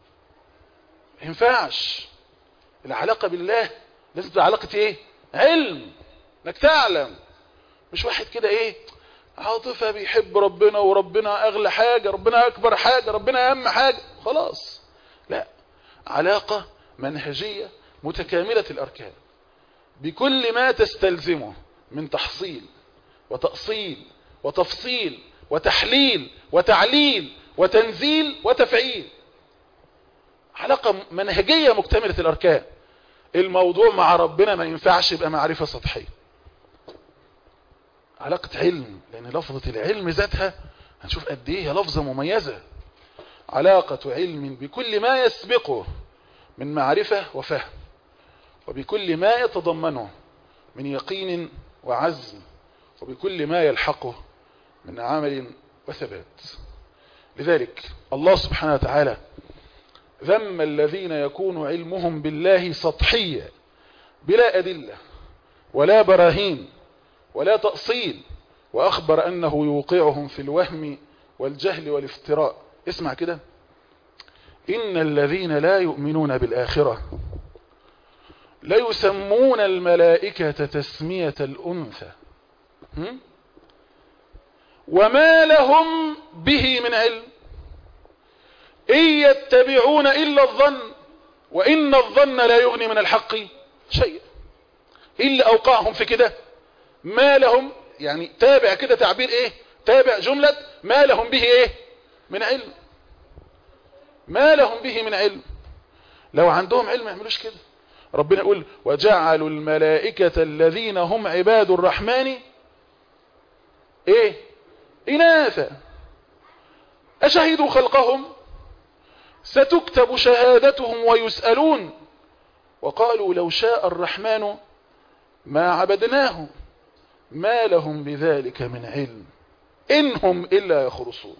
Speaker 1: ينفعش العلاقة بالله لازم تبقى علاقة ايه علم انك تعلم مش واحد كده ايه عاطفة بيحب ربنا وربنا اغلى حاجة ربنا اكبر حاجة ربنا اهم حاجة خلاص لا علاقة منهجية متكاملة الاركان بكل ما تستلزمه من تحصيل وتأصيل وتفصيل وتحليل وتعليل وتنزيل وتفعيل علاقة منهجية مكتملة الأركان الموضوع مع ربنا ما ينفعش يبقى معرفة سطحية علاقة علم لأن لفظة العلم ذاتها هنشوف قد ايه هي لفظة مميزة علاقة علم بكل ما يسبقه من معرفة وفهم وبكل ما يتضمنه من يقين وعزم وبكل ما يلحقه من عمل وثبات لذلك الله سبحانه وتعالى ذم الذين يكون علمهم بالله سطحيا بلا أدلة ولا براهين ولا تأصيل وأخبر أنه يوقعهم في الوهم والجهل والافتراء اسمع كده إن الذين لا يؤمنون بالآخرة لا يسمون الملائكة تسمية الأنثى وما لهم به من علم إن يتبعون إلا الظن وإن الظن لا يغني من الحق شيء إلا أوقعهم في كده ما لهم يعني تابع كده تعبير إيه تابع جملة ما لهم به إيه من علم ما لهم به من علم لو عندهم علم ما يعملوش كده ربنا يقول وجعلوا الملائكة الذين هم عباد الرحمن ايه اناثا اشهدوا خلقهم ستكتب شهادتهم ويسألون وقالوا لو شاء الرحمن ما عبدناهم ما لهم بذلك من علم إنهم إلا يخرصون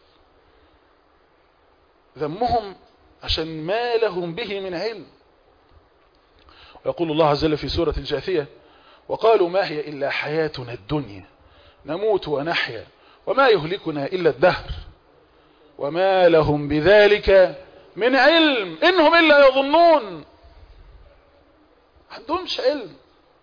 Speaker 1: ذمهم عشان ما لهم به من علم ويقول الله عز وجل في سورة الجاثية وقالوا ما هي إلا حياتنا الدنيا نموت ونحيا وما يهلكنا إلا الدهر وما لهم بذلك من علم إنهم إلا يظنون عندهمش علم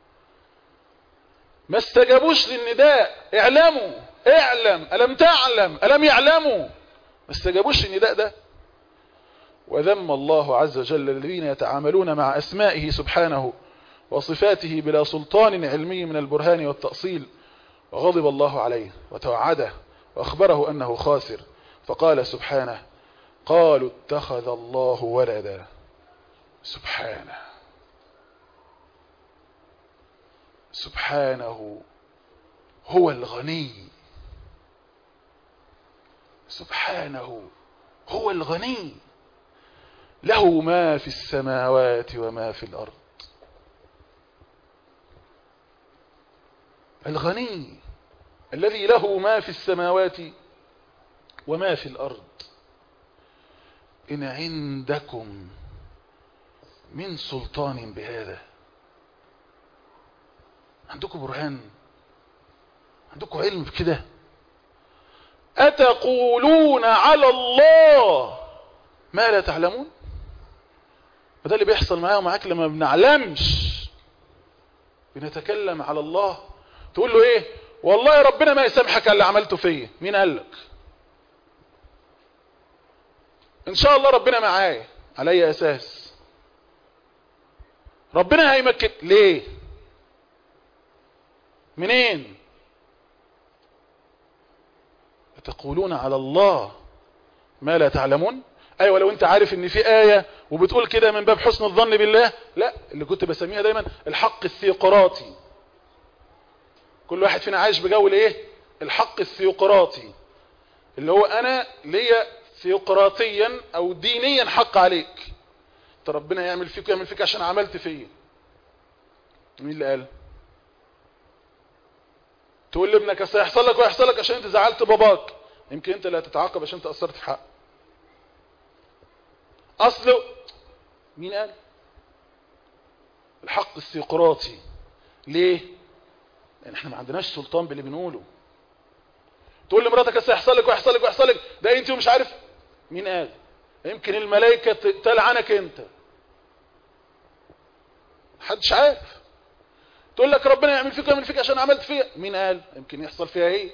Speaker 1: ما استجابوش للنداء اعلموا اعلم ألم تعلم ألم يعلموا ما استجابوش للنداء ده وذم الله عز وجل الذين يتعاملون مع أسمائه سبحانه وصفاته بلا سلطان علمي من البرهان والتأصيل وغضب الله عليه وتوعده وأخبره أنه خاسر فقال سبحانه قالوا اتخذ الله ولدا سبحانه سبحانه هو الغني سبحانه هو الغني له ما في السماوات وما في الأرض الغني الذي له ما في السماوات وما في الأرض إن عندكم من سلطان بهذا عندكم برهان عندكم علم بكده أتقولون على الله ما لا تعلمون وده اللي بيحصل معايا ومعاك لما ما بنعلمش بنتكلم على الله تقول له ايه والله ربنا ما يسامحك على اللي عملته فيا مين قال لك ان شاء الله ربنا معايا على اي اساس ربنا هيمكن ليه منين تقولون على الله ما لا تعلمون ايوه لو انت عارف ان في آية وبتقول كده من باب حسن الظن بالله لا اللي كنت بسميها دايما الحق الثيوقراطي كل واحد فينا عايش بجو الايه الحق الثيوقراطي اللي هو انا ليا ثيوقراطيا او دينيا حق عليك انت ربنا يعمل فيك ويعمل فيك عشان عملت فيا مين اللي قال تقول لابنك اصل هيحصل لك ويحصل لك عشان انت زعلت باباك يمكن انت اللي هتتعاقب عشان انت قصرت في حقه اصله مين قال الحق السيقراطي ليه لان احنا ما عندناش سلطان باللي بنقوله تقول لمراتك اصل هيحصل لك ويحصل لك ويحصل لك ده انت ومش عارف مين قال يمكن الملائكه تلعنك انت محدش عارف تقول لك ربنا يعمل فيك ويعمل فيك عشان عملت فيها مين قال يمكن يحصل فيها ايه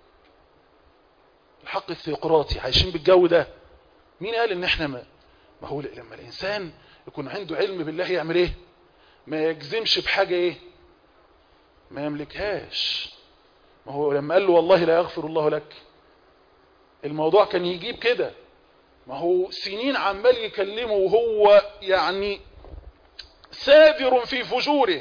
Speaker 1: الحق الثيقراطي عايشين بالجو ده مين قال ان احنا ما ما هو لما الانسان يكون عنده علم بالله يعمل ايه ما يجزمش بحاجة ايه ما يملكهاش ما هو لما قال له والله لا يغفر الله لك الموضوع كان يجيب كده ما هو سنين عمال يكلمه وهو يعني سادر في فجوره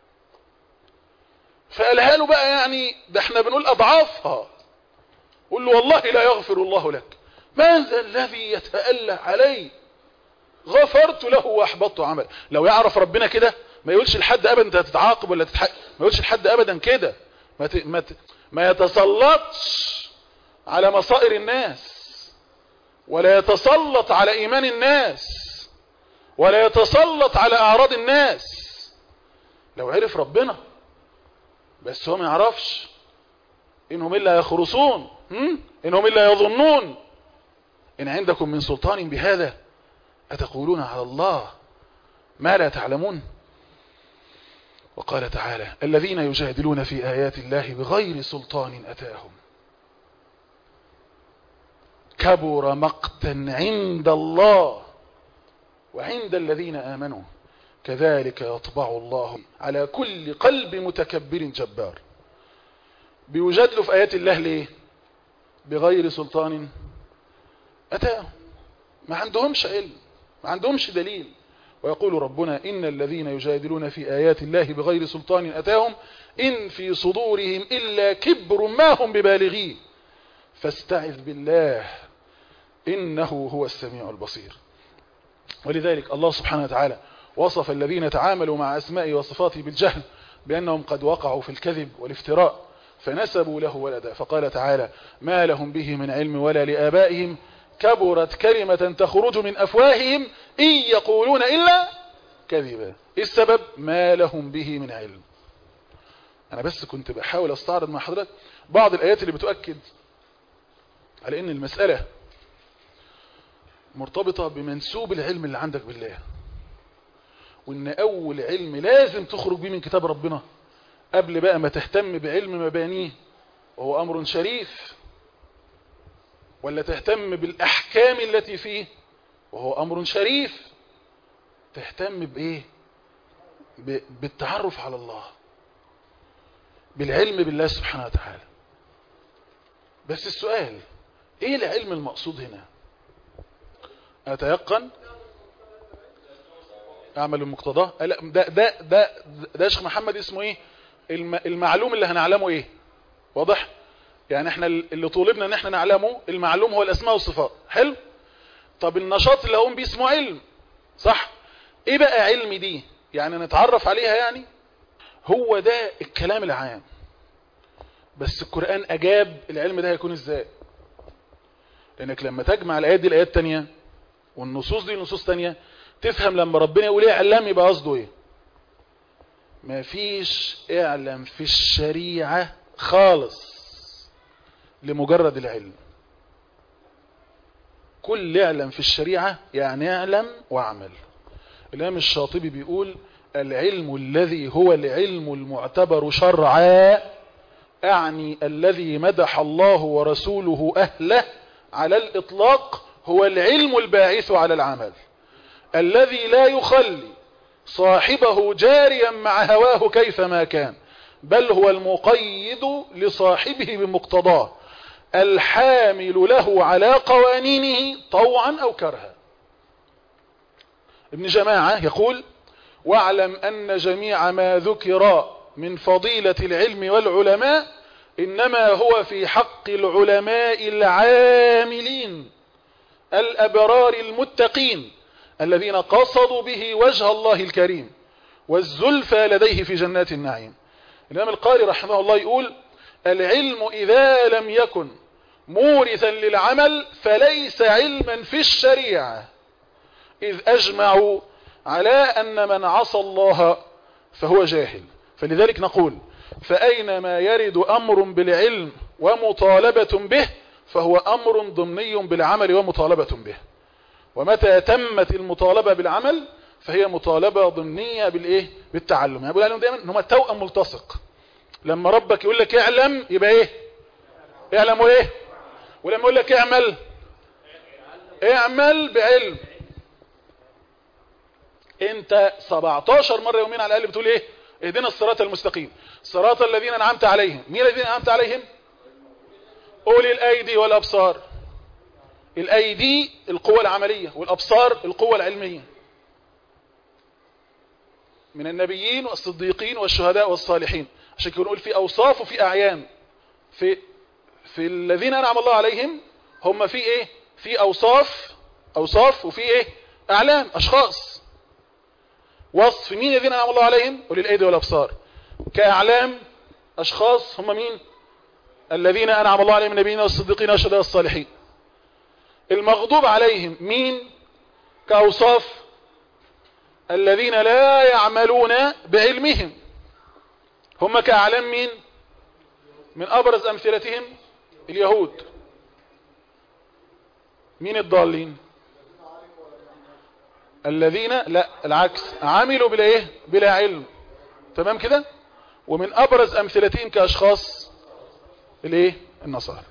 Speaker 1: فقالها له بقى يعني ده احنا بنقول اضعافها قول له والله لا يغفر الله لك ماذا الذي يتأله علي غفرت له واحبطت عمل لو يعرف ربنا كده ما يقولش لحد ابدا انت هتتعاقب ولا تتحق ما يقولش لحد ابدا كده ما, ت... ما, ت... ما يتسلطش على مصائر الناس ولا يتسلط على ايمان الناس ولا يتسلط على اعراض الناس لو عرف ربنا بس هو ما يعرفش انهم الا يخرصون انهم الا يظنون ان عندكم من سلطان بهذا اتقولون على الله ما لا تعلمون وقال تعالى الذين يجادلون في آيات الله بغير سلطان أتاهم كبر مقتا عند الله وعند الذين آمنوا كذلك يطبع الله على كل قلب متكبر جبار بيجادلوا في آيات الله ليه بغير سلطان أتاهم ما عندهمش علم ما عندهمش دليل ويقول ربنا إن الذين يجادلون في آيات الله بغير سلطان أتاهم إن في صدورهم إلا كبر ما هم ببالغيه فاستعذ بالله إنه هو السميع البصير ولذلك الله سبحانه وتعالى وصف الذين تعاملوا مع أسمائه وصفاته بالجهل بأنهم قد وقعوا في الكذب والافتراء فنسبوا له ولدا فقال تعالى ما لهم به من علم ولا لآبائهم كبرت كلمة تخرج من أفواههم إن يقولون إلا كذبا إيه السبب ما لهم به من علم أنا بس كنت بحاول أستعرض مع حضرتك بعض الآيات اللي بتؤكد على إن المسألة مرتبطة بمنسوب العلم اللي عندك بالله وإن أول علم لازم تخرج بيه من كتاب ربنا قبل بقى ما تهتم بعلم مبانيه وهو أمر شريف ولا تهتم بالأحكام التي فيه وهو أمر شريف تهتم بإيه بالتعرف على الله بالعلم بالله سبحانه وتعالى بس السؤال ايه العلم المقصود هنا اتيقن اعمل المقتضى لا ده ده ده ده شيخ محمد اسمه ايه المعلوم اللي هنعلمه ايه واضح يعني احنا اللي طولبنا ان احنا نعلمه المعلوم هو الاسماء والصفات حلو طب النشاط اللي هقوم بيه اسمه علم صح ايه بقى علم دي يعني نتعرف عليها يعني هو ده الكلام العام بس القرآن اجاب العلم ده هيكون ازاي لانك لما تجمع الايات دي الايات تانية والنصوص دي نصوص تانية تفهم لما ربنا يقول ايه علم يبقى قصده ايه مفيش اعلم في الشريعة خالص لمجرد العلم كل اعلم في الشريعة يعني اعلم واعمل الإمام الشاطبي بيقول العلم الذي هو العلم المعتبر شرعا أعني الذي مدح الله ورسوله أهله على الإطلاق هو العلم الباعث على العمل الذي لا يخلي صاحبه جاريا مع هواه كيفما كان بل هو المقيد لصاحبه بمقتضاه الحامل له على قوانينه طوعا أو كرها ابن جماعة يقول واعلم أن جميع ما ذكر من فضيلة العلم والعلماء إنما هو في حق العلماء العاملين الأبرار المتقين الذين قصدوا به وجه الله الكريم والزلفى لديه في جنات النعيم الإمام القاري رحمه الله يقول العلم إذا لم يكن مورثا للعمل فليس علما في الشريعة إذ أجمعوا على أن من عصى الله فهو جاهل فلذلك نقول فأينما يرد أمر بالعلم ومطالبة به فهو أمر ضمني بالعمل ومطالبة به ومتى تمت المطالبة بالعمل فهي مطالبة ضمنية بالإيه؟ بالتعلم يعني بقول لهم دائما هم توأم ملتصق لما ربك يقول لك اعلم يبقى ايه اعلم وايه ولما يقول لك اعمل اعمل بعلم انت 17 مرة يومين على الاقل بتقول ايه اهدنا الصراط المستقيم صراط الذين انعمت عليهم مين الذين انعمت عليهم اولي الايدي والابصار الايدي القوة العملية والابصار القوة العلمية من النبيين والصديقين والشهداء والصالحين عشان كده نقول في اوصاف وفي اعيان في في الذين انعم الله عليهم هم في ايه في اوصاف اوصاف وفي ايه اعلام اشخاص وصف مين الذين انعم الله عليهم اولي الايدي والابصار كاعلام اشخاص هم مين الذين انعم الله عليهم النبيين والصديقين والشهداء والصالحين المغضوب عليهم مين كاوصاف الذين لا يعملون بعلمهم هم كأعلام مين من أبرز أمثلتهم اليهود مين الضالين الذين لا العكس عملوا بلا ايه بلا علم تمام كده ومن أبرز أمثلتهم كأشخاص الايه النصارى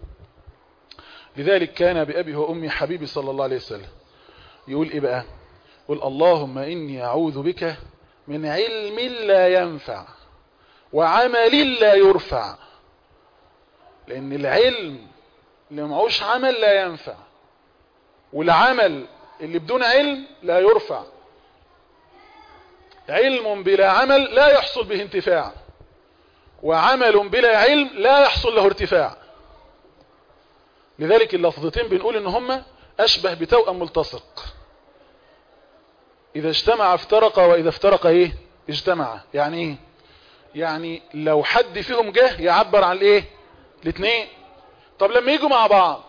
Speaker 1: لذلك كان بأبي وأمي حبيبي صلى الله عليه وسلم يقول ايه بقى يقول اللهم إني أعوذ بك من علم لا ينفع وعمل لا يرفع لأن العلم اللي معوش عمل لا ينفع والعمل اللي بدون علم لا يرفع علم بلا عمل لا يحصل به انتفاع وعمل بلا علم لا يحصل له ارتفاع لذلك اللفظتين بنقول ان هما اشبه بتوأم ملتصق اذا اجتمع افترق واذا افترق ايه اجتمع يعني ايه يعني لو حد فيهم جه يعبر عن الايه الاثنين طب لما يجوا مع بعض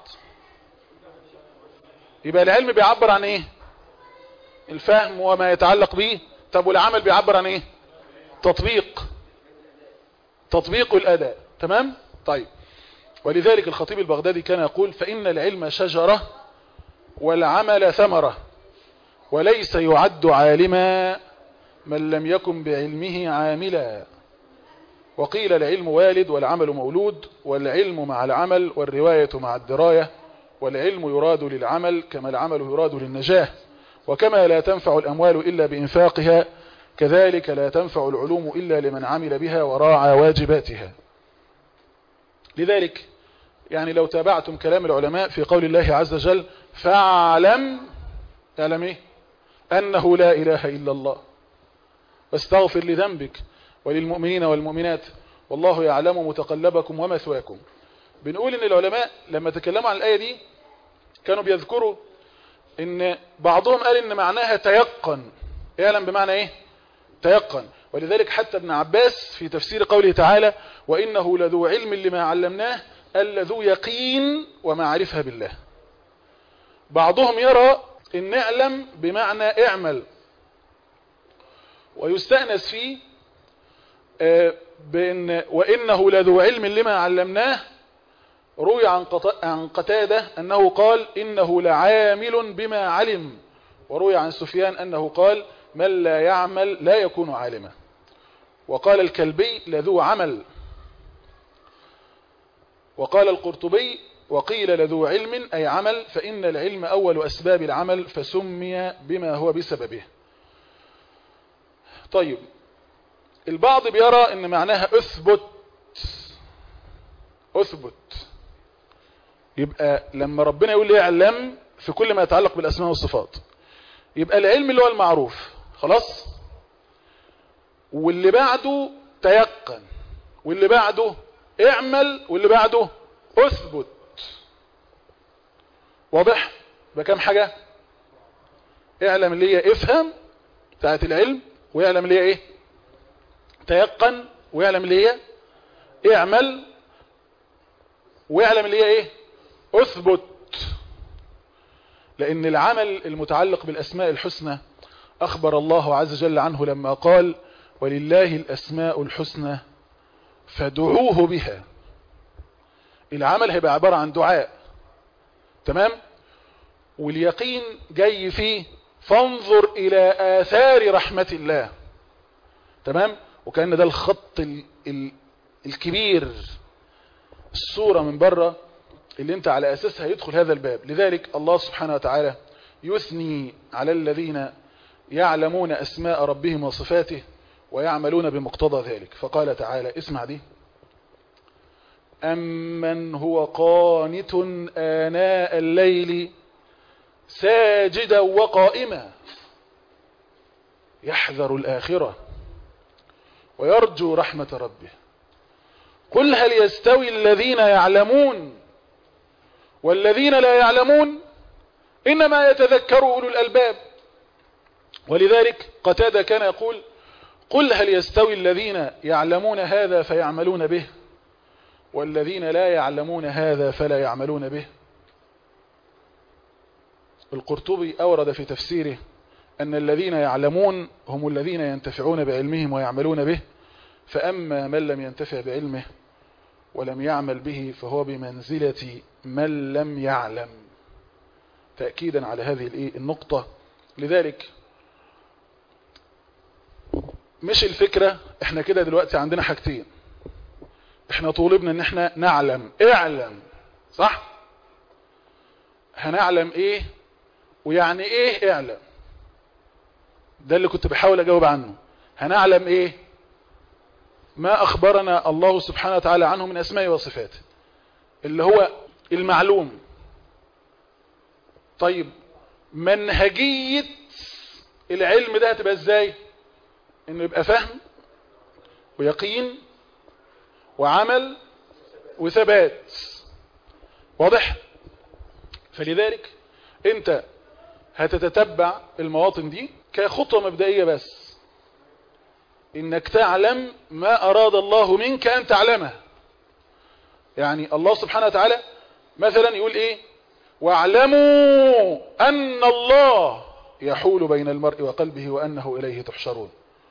Speaker 1: يبقى العلم بيعبر عن ايه الفهم وما يتعلق به طب والعمل بيعبر عن ايه تطبيق تطبيق الاداء تمام طيب ولذلك الخطيب البغدادي كان يقول فإن العلم شجرة والعمل ثمرة وليس يعد عالما من لم يكن بعلمه عاملا وقيل العلم والد والعمل مولود والعلم مع العمل والرواية مع الدراية والعلم يراد للعمل كما العمل يراد للنجاة وكما لا تنفع الأموال إلا بإنفاقها كذلك لا تنفع العلوم إلا لمن عمل بها وراعى واجباتها لذلك يعني لو تابعتم كلام العلماء في قول الله عز وجل فاعلم اعلم ايه أنه لا إله إلا الله واستغفر لذنبك وللمؤمنين والمؤمنات والله يعلم متقلبكم ومثواكم بنقول ان العلماء لما تكلموا عن الآية دي كانوا بيذكروا ان بعضهم قال ان معناها تيقن يعلم بمعنى ايه تيقن ولذلك حتى ابن عباس في تفسير قوله تعالى وإنه لذو علم لما علمناه الذو يقين ومعرفة بالله بعضهم يرى ان اعلم بمعنى اعمل ويستأنس فيه بأن وإنه لذو علم لما علمناه روي عن عن قتادة أنه قال إنه لعامل بما علم وروي عن سفيان أنه قال من لا يعمل لا يكون عالما وقال الكلبي لذو عمل وقال القرطبي وقيل لذو علم أي عمل فإن العلم أول أسباب العمل فسمي بما هو بسببه طيب البعض بيرى ان معناها اثبت اثبت يبقى لما ربنا يقول لي اعلم في كل ما يتعلق بالاسماء والصفات يبقى العلم اللي هو المعروف خلاص واللي بعده تيقن واللي بعده اعمل واللي بعده اثبت واضح بكم حاجة اعلم اللي هي افهم بتاعت العلم ويعلم اللي هي ايه تيقن ويعلم اللي هي اعمل ويعلم اللي هي ايه اثبت لان العمل المتعلق بالاسماء الحسنى اخبر الله عز وجل عنه لما قال ولله الاسماء الحسنى فادعوه بها العمل هيبقى عبارة عن دعاء تمام واليقين جاي فيه فانظر الى اثار رحمة الله تمام وكأن ده الخط ال ال الكبير الصورة من بره اللي انت على اساسها يدخل هذا الباب لذلك الله سبحانه وتعالى يثني على الذين يعلمون اسماء ربهم وصفاته ويعملون بمقتضى ذلك فقال تعالى اسمع دي أمن هو قانت آناء الليل ساجدا وقائما يحذر الآخرة ويرجو رحمة ربه قل هل يستوي الذين يعلمون والذين لا يعلمون إنما يتذكر أولو الألباب ولذلك قتادة كان يقول قل هل يستوي الذين يعلمون هذا فيعملون به والذين لا يعلمون هذا فلا يعملون به القرطبي أورد في تفسيره أن الذين يعلمون هم الذين ينتفعون بعلمهم ويعملون به فأما من لم ينتفع بعلمه ولم يعمل به فهو بمنزلة من لم يعلم تأكيدا على هذه النقطة لذلك مش الفكرة احنا كده دلوقتي عندنا حاجتين احنا طولبنا ان احنا نعلم اعلم صح هنعلم ايه ويعني ايه اعلم ده اللي كنت بحاول اجاوب عنه هنعلم ايه ما اخبرنا الله سبحانه وتعالى عنه من اسماء وصفاته اللي هو المعلوم طيب منهجية العلم ده هتبقى ازاي انه يبقى فهم ويقين وعمل وثبات واضح فلذلك انت هتتتبع المواطن دي كخطوة مبدئية بس انك تعلم ما اراد الله منك ان تعلمه يعني الله سبحانه وتعالى مثلا يقول ايه واعلموا ان الله يحول بين المرء وقلبه وانه اليه تحشرون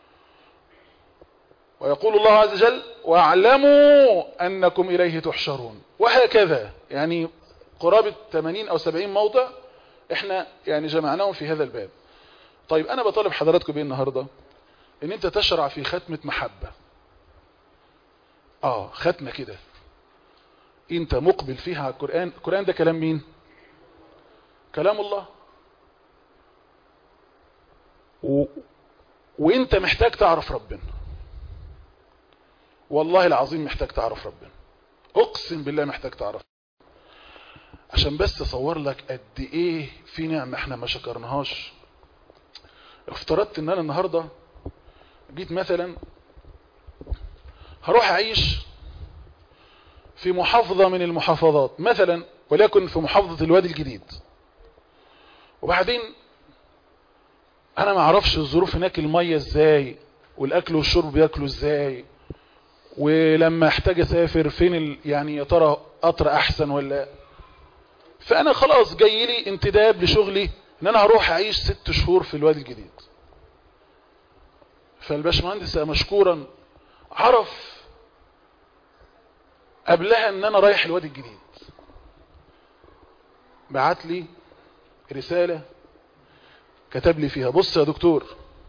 Speaker 1: ويقول الله عز وجل واعلموا انكم اليه تحشرون وهكذا يعني قرابة 80 او 70 موضع احنا يعني جمعناهم في هذا الباب طيب انا بطالب حضراتكم بايه النهاردة ان انت تشرع في ختمة محبة اه ختمة كده انت مقبل فيها على القرآن القرآن ده كلام مين كلام الله و... وانت محتاج تعرف ربنا والله العظيم محتاج تعرف ربنا اقسم بالله محتاج تعرف عشان بس اصور لك قد ايه في نعمة احنا ما شكرناهاش افترضت ان انا النهاردة جيت مثلا هروح اعيش في محافظة من المحافظات مثلا وليكن في محافظة الوادي الجديد وبعدين انا ما اعرفش الظروف هناك المية ازاي والاكل والشرب بياكلوا ازاي ولما احتاج اسافر فين ال... يعني يا ترى قطر احسن ولا فانا خلاص جاي لي انتداب لشغلي ان انا هروح اعيش ست شهور في الوادي الجديد فالباشمهندس مشكورا عرف قبلها ان انا رايح الوادي الجديد بعت لي رسالة كتب لي فيها بص يا دكتور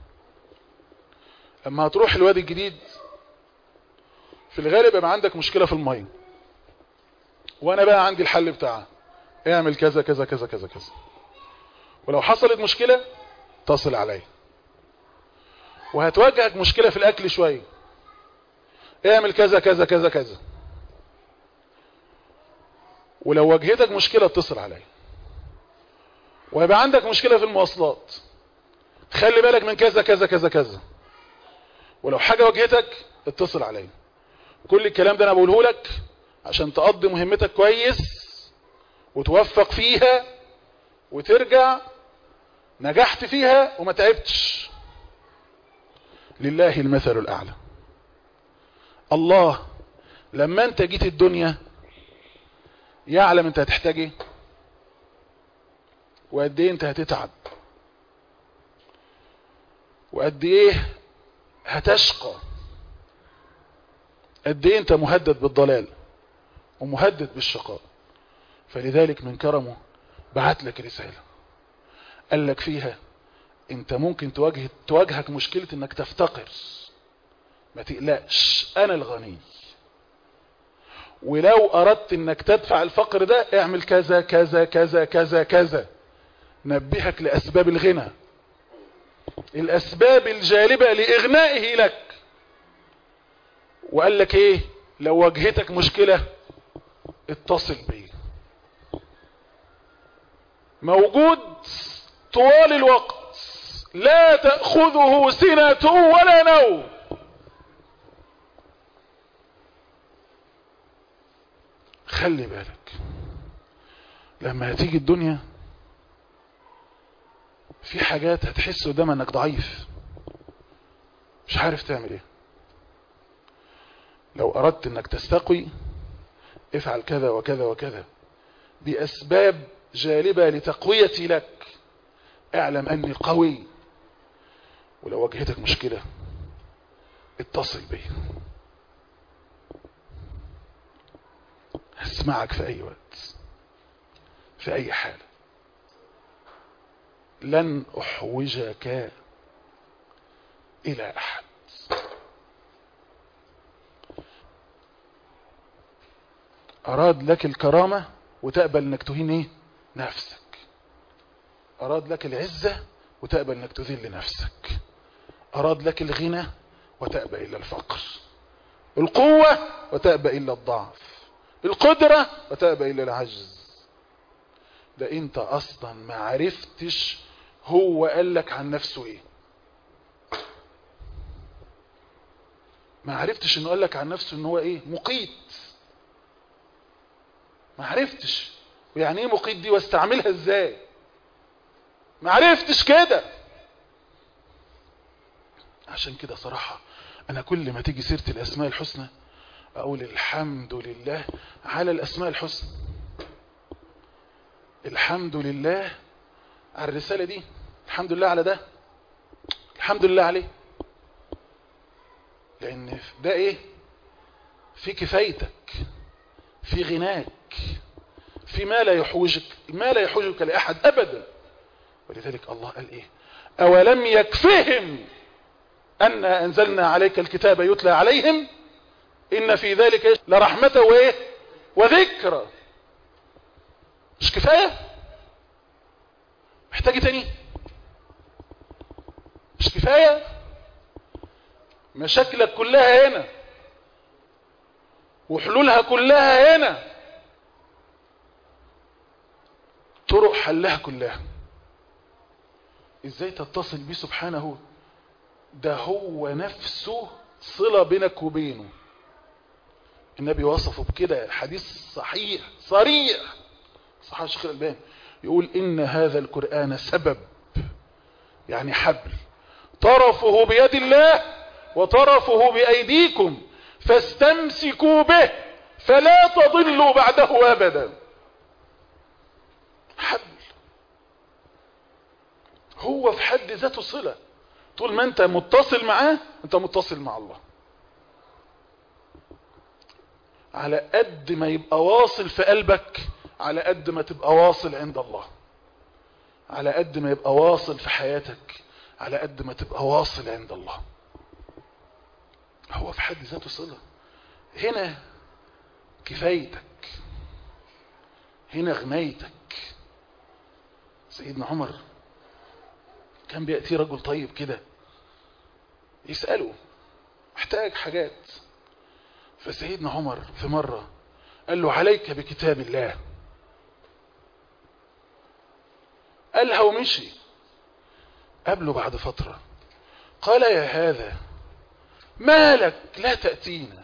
Speaker 1: اما هتروح الوادي الجديد في الغالب يبقى عندك مشكلة في المية وانا بقى عندي الحل بتاعها اعمل كذا كذا كذا كذا كذا ولو حصلت مشكلة تصل علي وهتواجهك مشكلة في الاكل شوية اعمل كذا كذا كذا كذا ولو واجهتك مشكلة اتصل علي ويبقى عندك مشكلة في المواصلات خلي بالك من كذا كذا كذا كذا ولو حاجة واجهتك اتصل علي كل الكلام ده انا بقوله لك عشان تقضي مهمتك كويس وتوفق فيها وترجع نجحت فيها وما تعبتش لله المثل الاعلى الله لما انت جيت الدنيا يعلم انت هتحتاج ايه وقد ايه انت هتتعب وقد ايه هتشقى قد ايه انت مهدد بالضلال ومهدد بالشقاء فلذلك من كرمه بعت لك رسالة قال لك فيها انت ممكن تواجه تواجهك مشكلة انك تفتقر ما تقلقش انا الغني ولو اردت انك تدفع الفقر ده اعمل كذا كذا كذا كذا كذا نبهك لاسباب الغنى الاسباب الجالبة لاغنائه لك وقال لك ايه لو واجهتك مشكلة اتصل بي موجود طوال الوقت لا تأخذه سنة ولا نوم خلي بالك لما هتيجي الدنيا في حاجات هتحس قدام انك ضعيف مش عارف تعمل ايه لو اردت انك تستقوي افعل كذا وكذا وكذا باسباب جالبة لتقويتي لك اعلم اني قوي ولو واجهتك مشكلة اتصل بي هسمعك في اي وقت في اي حالة لن احوجك الى احد اراد لك الكرامة وتقبل انك تهين ايه نفسك اراد لك العزة وتقبل انك تذل نفسك اراد لك الغنى وتأبى الا الفقر القوة وتأبى الا الضعف القدرة وتأبى الا العجز ده انت اصلا ما عرفتش هو قال لك عن نفسه ايه ما عرفتش انه قال لك عن نفسه ان هو ايه مقيت ما عرفتش ويعني ايه مقيت دي واستعملها ازاي ما عرفتش كده عشان كده صراحة انا كل ما تيجي سيرة الاسماء الحسنى اقول الحمد لله على الاسماء الحسنى الحمد لله على الرسالة دي الحمد لله على ده الحمد لله عليه لان ده ايه في كفايتك في غناك في ما لا يحوجك ما لا يحوجك لأحد أبدا ولذلك الله قال إيه أولم يكفهم أن أنزلنا عليك الكتاب يتلى عليهم إن في ذلك إيه؟ لرحمة وإيه وذكرى مش كفاية محتاج تاني مش كفاية مشاكلك كلها هنا وحلولها كلها هنا طرق حلها كلها ازاي تتصل بيه سبحانه ده هو نفسه صلة بينك وبينه النبي وصفه بكده حديث صحيح صريح صحيح الشيخ الألباني يقول إن هذا القرآن سبب يعني حبل طرفه بيد الله وطرفه بأيديكم فاستمسكوا به فلا تضلوا بعده أبدا حبل هو في حد ذاته صلة طول ما انت متصل معاه انت متصل مع الله على قد ما يبقى واصل في قلبك على قد ما تبقى واصل عند الله على قد ما يبقى واصل في حياتك على قد ما تبقى واصل عند الله هو في حد ذاته صلة هنا كفايتك هنا غنيتك سيدنا عمر كان بيأتي رجل طيب كده يسأله محتاج حاجات فسيدنا عمر في مرة قال له عليك بكتاب الله قالها ومشي قابله بعد فترة قال يا هذا ما لك لا تأتينا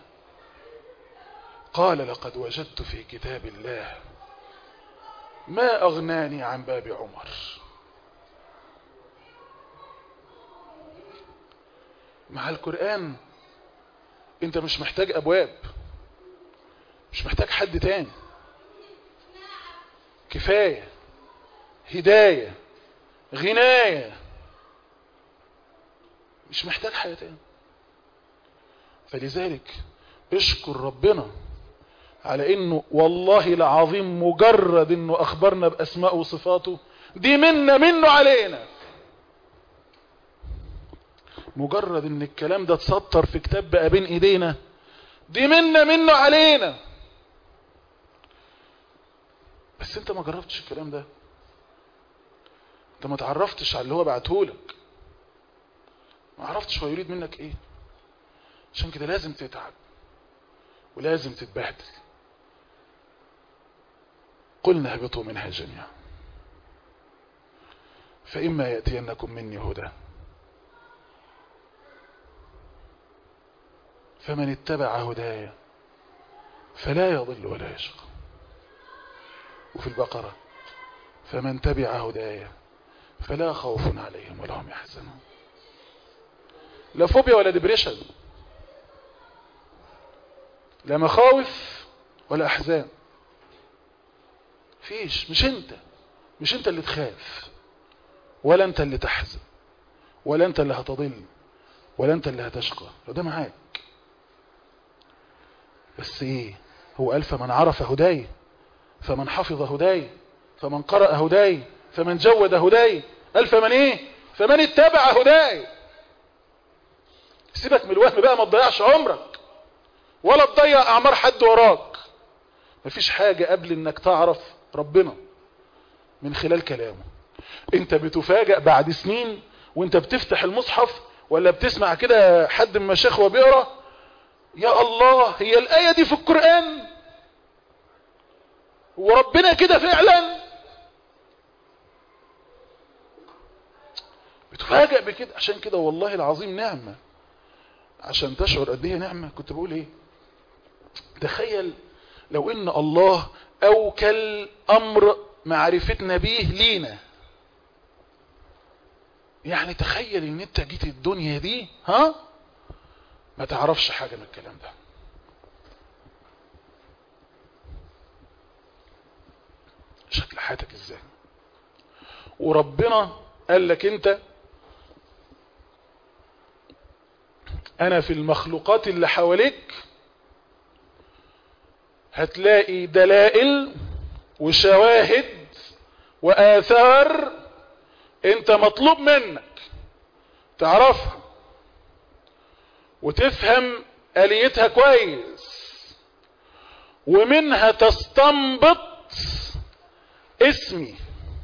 Speaker 1: قال لقد وجدت في كتاب الله ما أغناني عن باب عمر مع القرآن انت مش محتاج أبواب مش محتاج حد تاني كفاية هداية غناية مش محتاج حاجة تاني فلذلك اشكر ربنا على انه والله العظيم مجرد انه اخبرنا باسماء وصفاته دي منا منه علينا مجرد ان الكلام ده اتسطر في كتاب بقى بين ايدينا دي منا منه علينا بس انت ما جربتش الكلام ده انت ما تعرفتش على اللي هو بعتهولك ما عرفتش هو يريد منك ايه عشان كده لازم تتعب ولازم تتبهدل قلنا اهبطوا منها جميعا فإما يأتينكم مني هدى فمن اتبع هدايا فلا يضل ولا يشقى وفي البقرة فمن تبع هدايا فلا خوف عليهم ولا هم يحزنون لا فوبيا ولا ديبريشن لا مخاوف ولا احزان فيش مش انت مش انت اللي تخاف ولا انت اللي تحزن ولا انت اللي هتضل ولا انت اللي هتشقى ده معاك بس ايه هو قال فمن عرف هداي فمن حفظ هداي فمن قرأ هداي فمن جود هداي قال فمن ايه فمن اتبع هداي سيبك من الوهم بقى ما تضيعش عمرك ولا تضيع اعمار حد وراك مفيش حاجة قبل انك تعرف ربنا من خلال كلامه انت بتفاجأ بعد سنين وانت بتفتح المصحف ولا بتسمع كده حد من مشايخ وبيقرا يا الله هي الآية دي في القرآن وربنا كده فعلا بتفاجأ بكده عشان كده والله العظيم نعمة عشان تشعر قد ايه نعمة كنت بقول ايه تخيل لو ان الله اوكل امر معرفتنا به لينا يعني تخيل ان انت جيت الدنيا دي ها ما تعرفش حاجة من الكلام ده شكل حياتك ازاي وربنا قال لك انت انا في المخلوقات اللي حواليك هتلاقي دلائل وشواهد واثار انت مطلوب منك تعرفها وتفهم اليتها كويس ومنها تستنبط اسمي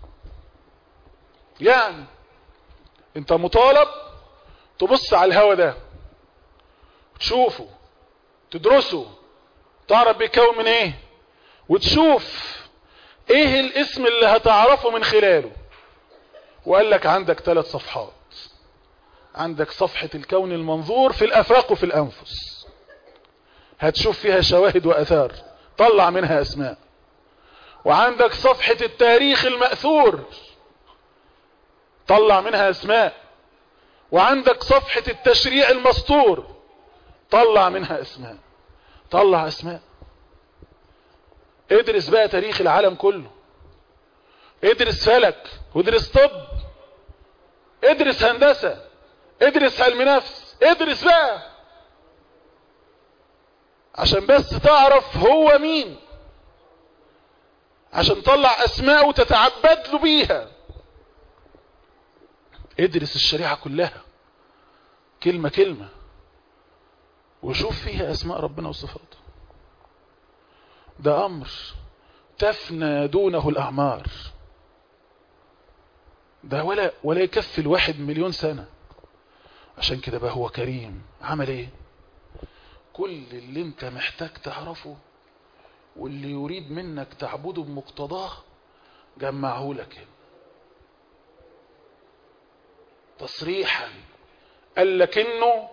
Speaker 1: يعني انت مطالب تبص على الهوا ده تشوفه تدرسه تعرف بيكون من ايه وتشوف ايه الاسم اللي هتعرفه من خلاله وقال لك عندك ثلاث صفحات عندك صفحة الكون المنظور في الافاق وفي الانفس هتشوف فيها شواهد واثار طلع منها اسماء وعندك صفحة التاريخ المأثور طلع منها اسماء وعندك صفحة التشريع المسطور طلع منها اسماء طلع اسماء ادرس بقى تاريخ العالم كله ادرس فلك وادرس طب ادرس هندسة ادرس علم نفس ادرس بقى عشان بس تعرف هو مين عشان تطلع اسماء وتتعبد له بيها ادرس الشريعة كلها كلمة كلمة وشوف فيها اسماء ربنا وصفاته ده امر تفنى دونه الاعمار ده ولا ولا يكفي الواحد مليون سنة عشان كده بقى هو كريم عمل ايه كل اللي انت محتاج تعرفه واللي يريد منك تعبده بمقتضاه جمعه لك هنا تصريحا قال لك انه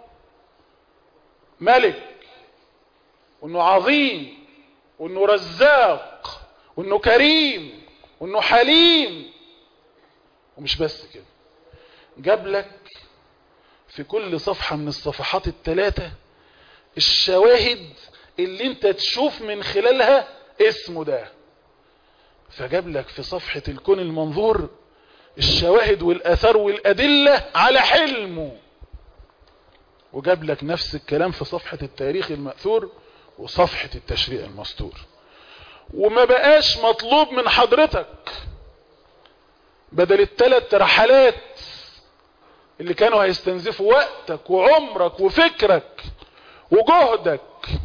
Speaker 1: ملك وانه عظيم وانه رزاق وانه كريم وانه حليم ومش بس كده جاب لك في كل صفحة من الصفحات الثلاثة الشواهد اللي انت تشوف من خلالها اسمه ده فجاب لك في صفحة الكون المنظور الشواهد والأثار والأدلة على حلمه وجاب لك نفس الكلام في صفحة التاريخ المأثور وصفحة التشريع المستور وما بقاش مطلوب من حضرتك بدل الثلاث رحلات اللي كانوا هيستنزفوا وقتك وعمرك وفكرك وجهدك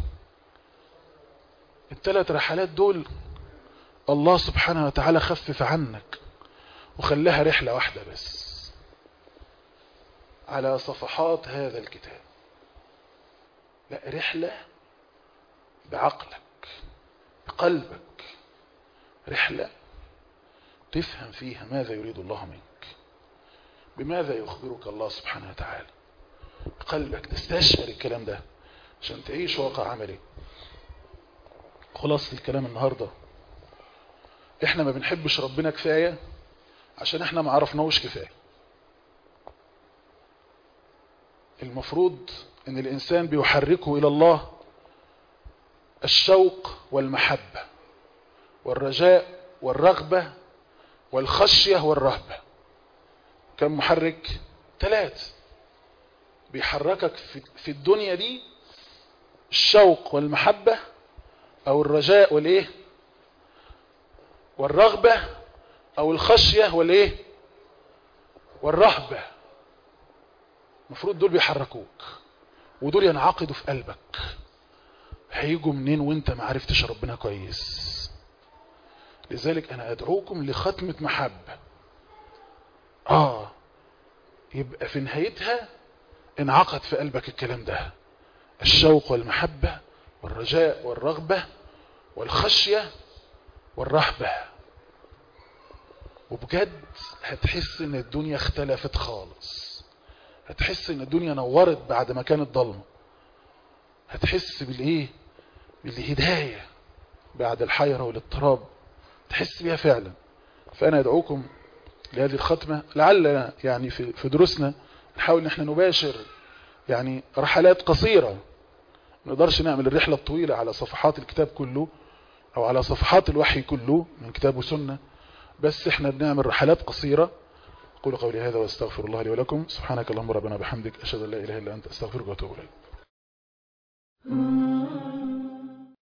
Speaker 1: الثلاث رحلات دول الله سبحانه وتعالى خفف عنك وخلاها رحلة واحدة بس على صفحات هذا الكتاب لا رحلة بعقلك بقلبك رحلة تفهم فيها ماذا يريد الله منك بماذا يخبرك الله سبحانه وتعالى بقلبك تستشعر الكلام ده عشان تعيش واقع عملي خلاص الكلام النهاردة احنا ما بنحبش ربنا كفاية عشان احنا ما عرفناهوش كفاية المفروض ان الانسان بيحركه الى الله الشوق والمحبة والرجاء والرغبة والخشية والرهبة كم محرك ثلاث بيحركك في الدنيا دي الشوق والمحبة او الرجاء والايه والرغبة او الخشية والايه والرهبة المفروض دول بيحركوك ودول ينعقدوا في قلبك هيجوا منين وانت ما عرفتش ربنا كويس لذلك انا ادعوكم لختمة محبة اه يبقى في نهايتها انعقد في قلبك الكلام ده الشوق والمحبة والرجاء والرغبة والخشية والرهبة وبجد هتحس ان الدنيا اختلفت خالص هتحس ان الدنيا نورت بعد ما كانت ضلمة هتحس بالايه بالهداية بعد الحيرة والاضطراب تحس بيها فعلا فانا ادعوكم لهذه الختمة لعلنا يعني في في دروسنا نحاول ان احنا نباشر يعني رحلات قصيرة ما نقدرش نعمل الرحلة الطويلة على صفحات الكتاب كله او على صفحات الوحي كله من كتاب وسنة بس احنا بنعمل رحلات قصيرة اقول قولي هذا واستغفر الله لي ولكم سبحانك اللهم ربنا بحمدك اشهد ان لا اله الا انت استغفرك واتوب اليك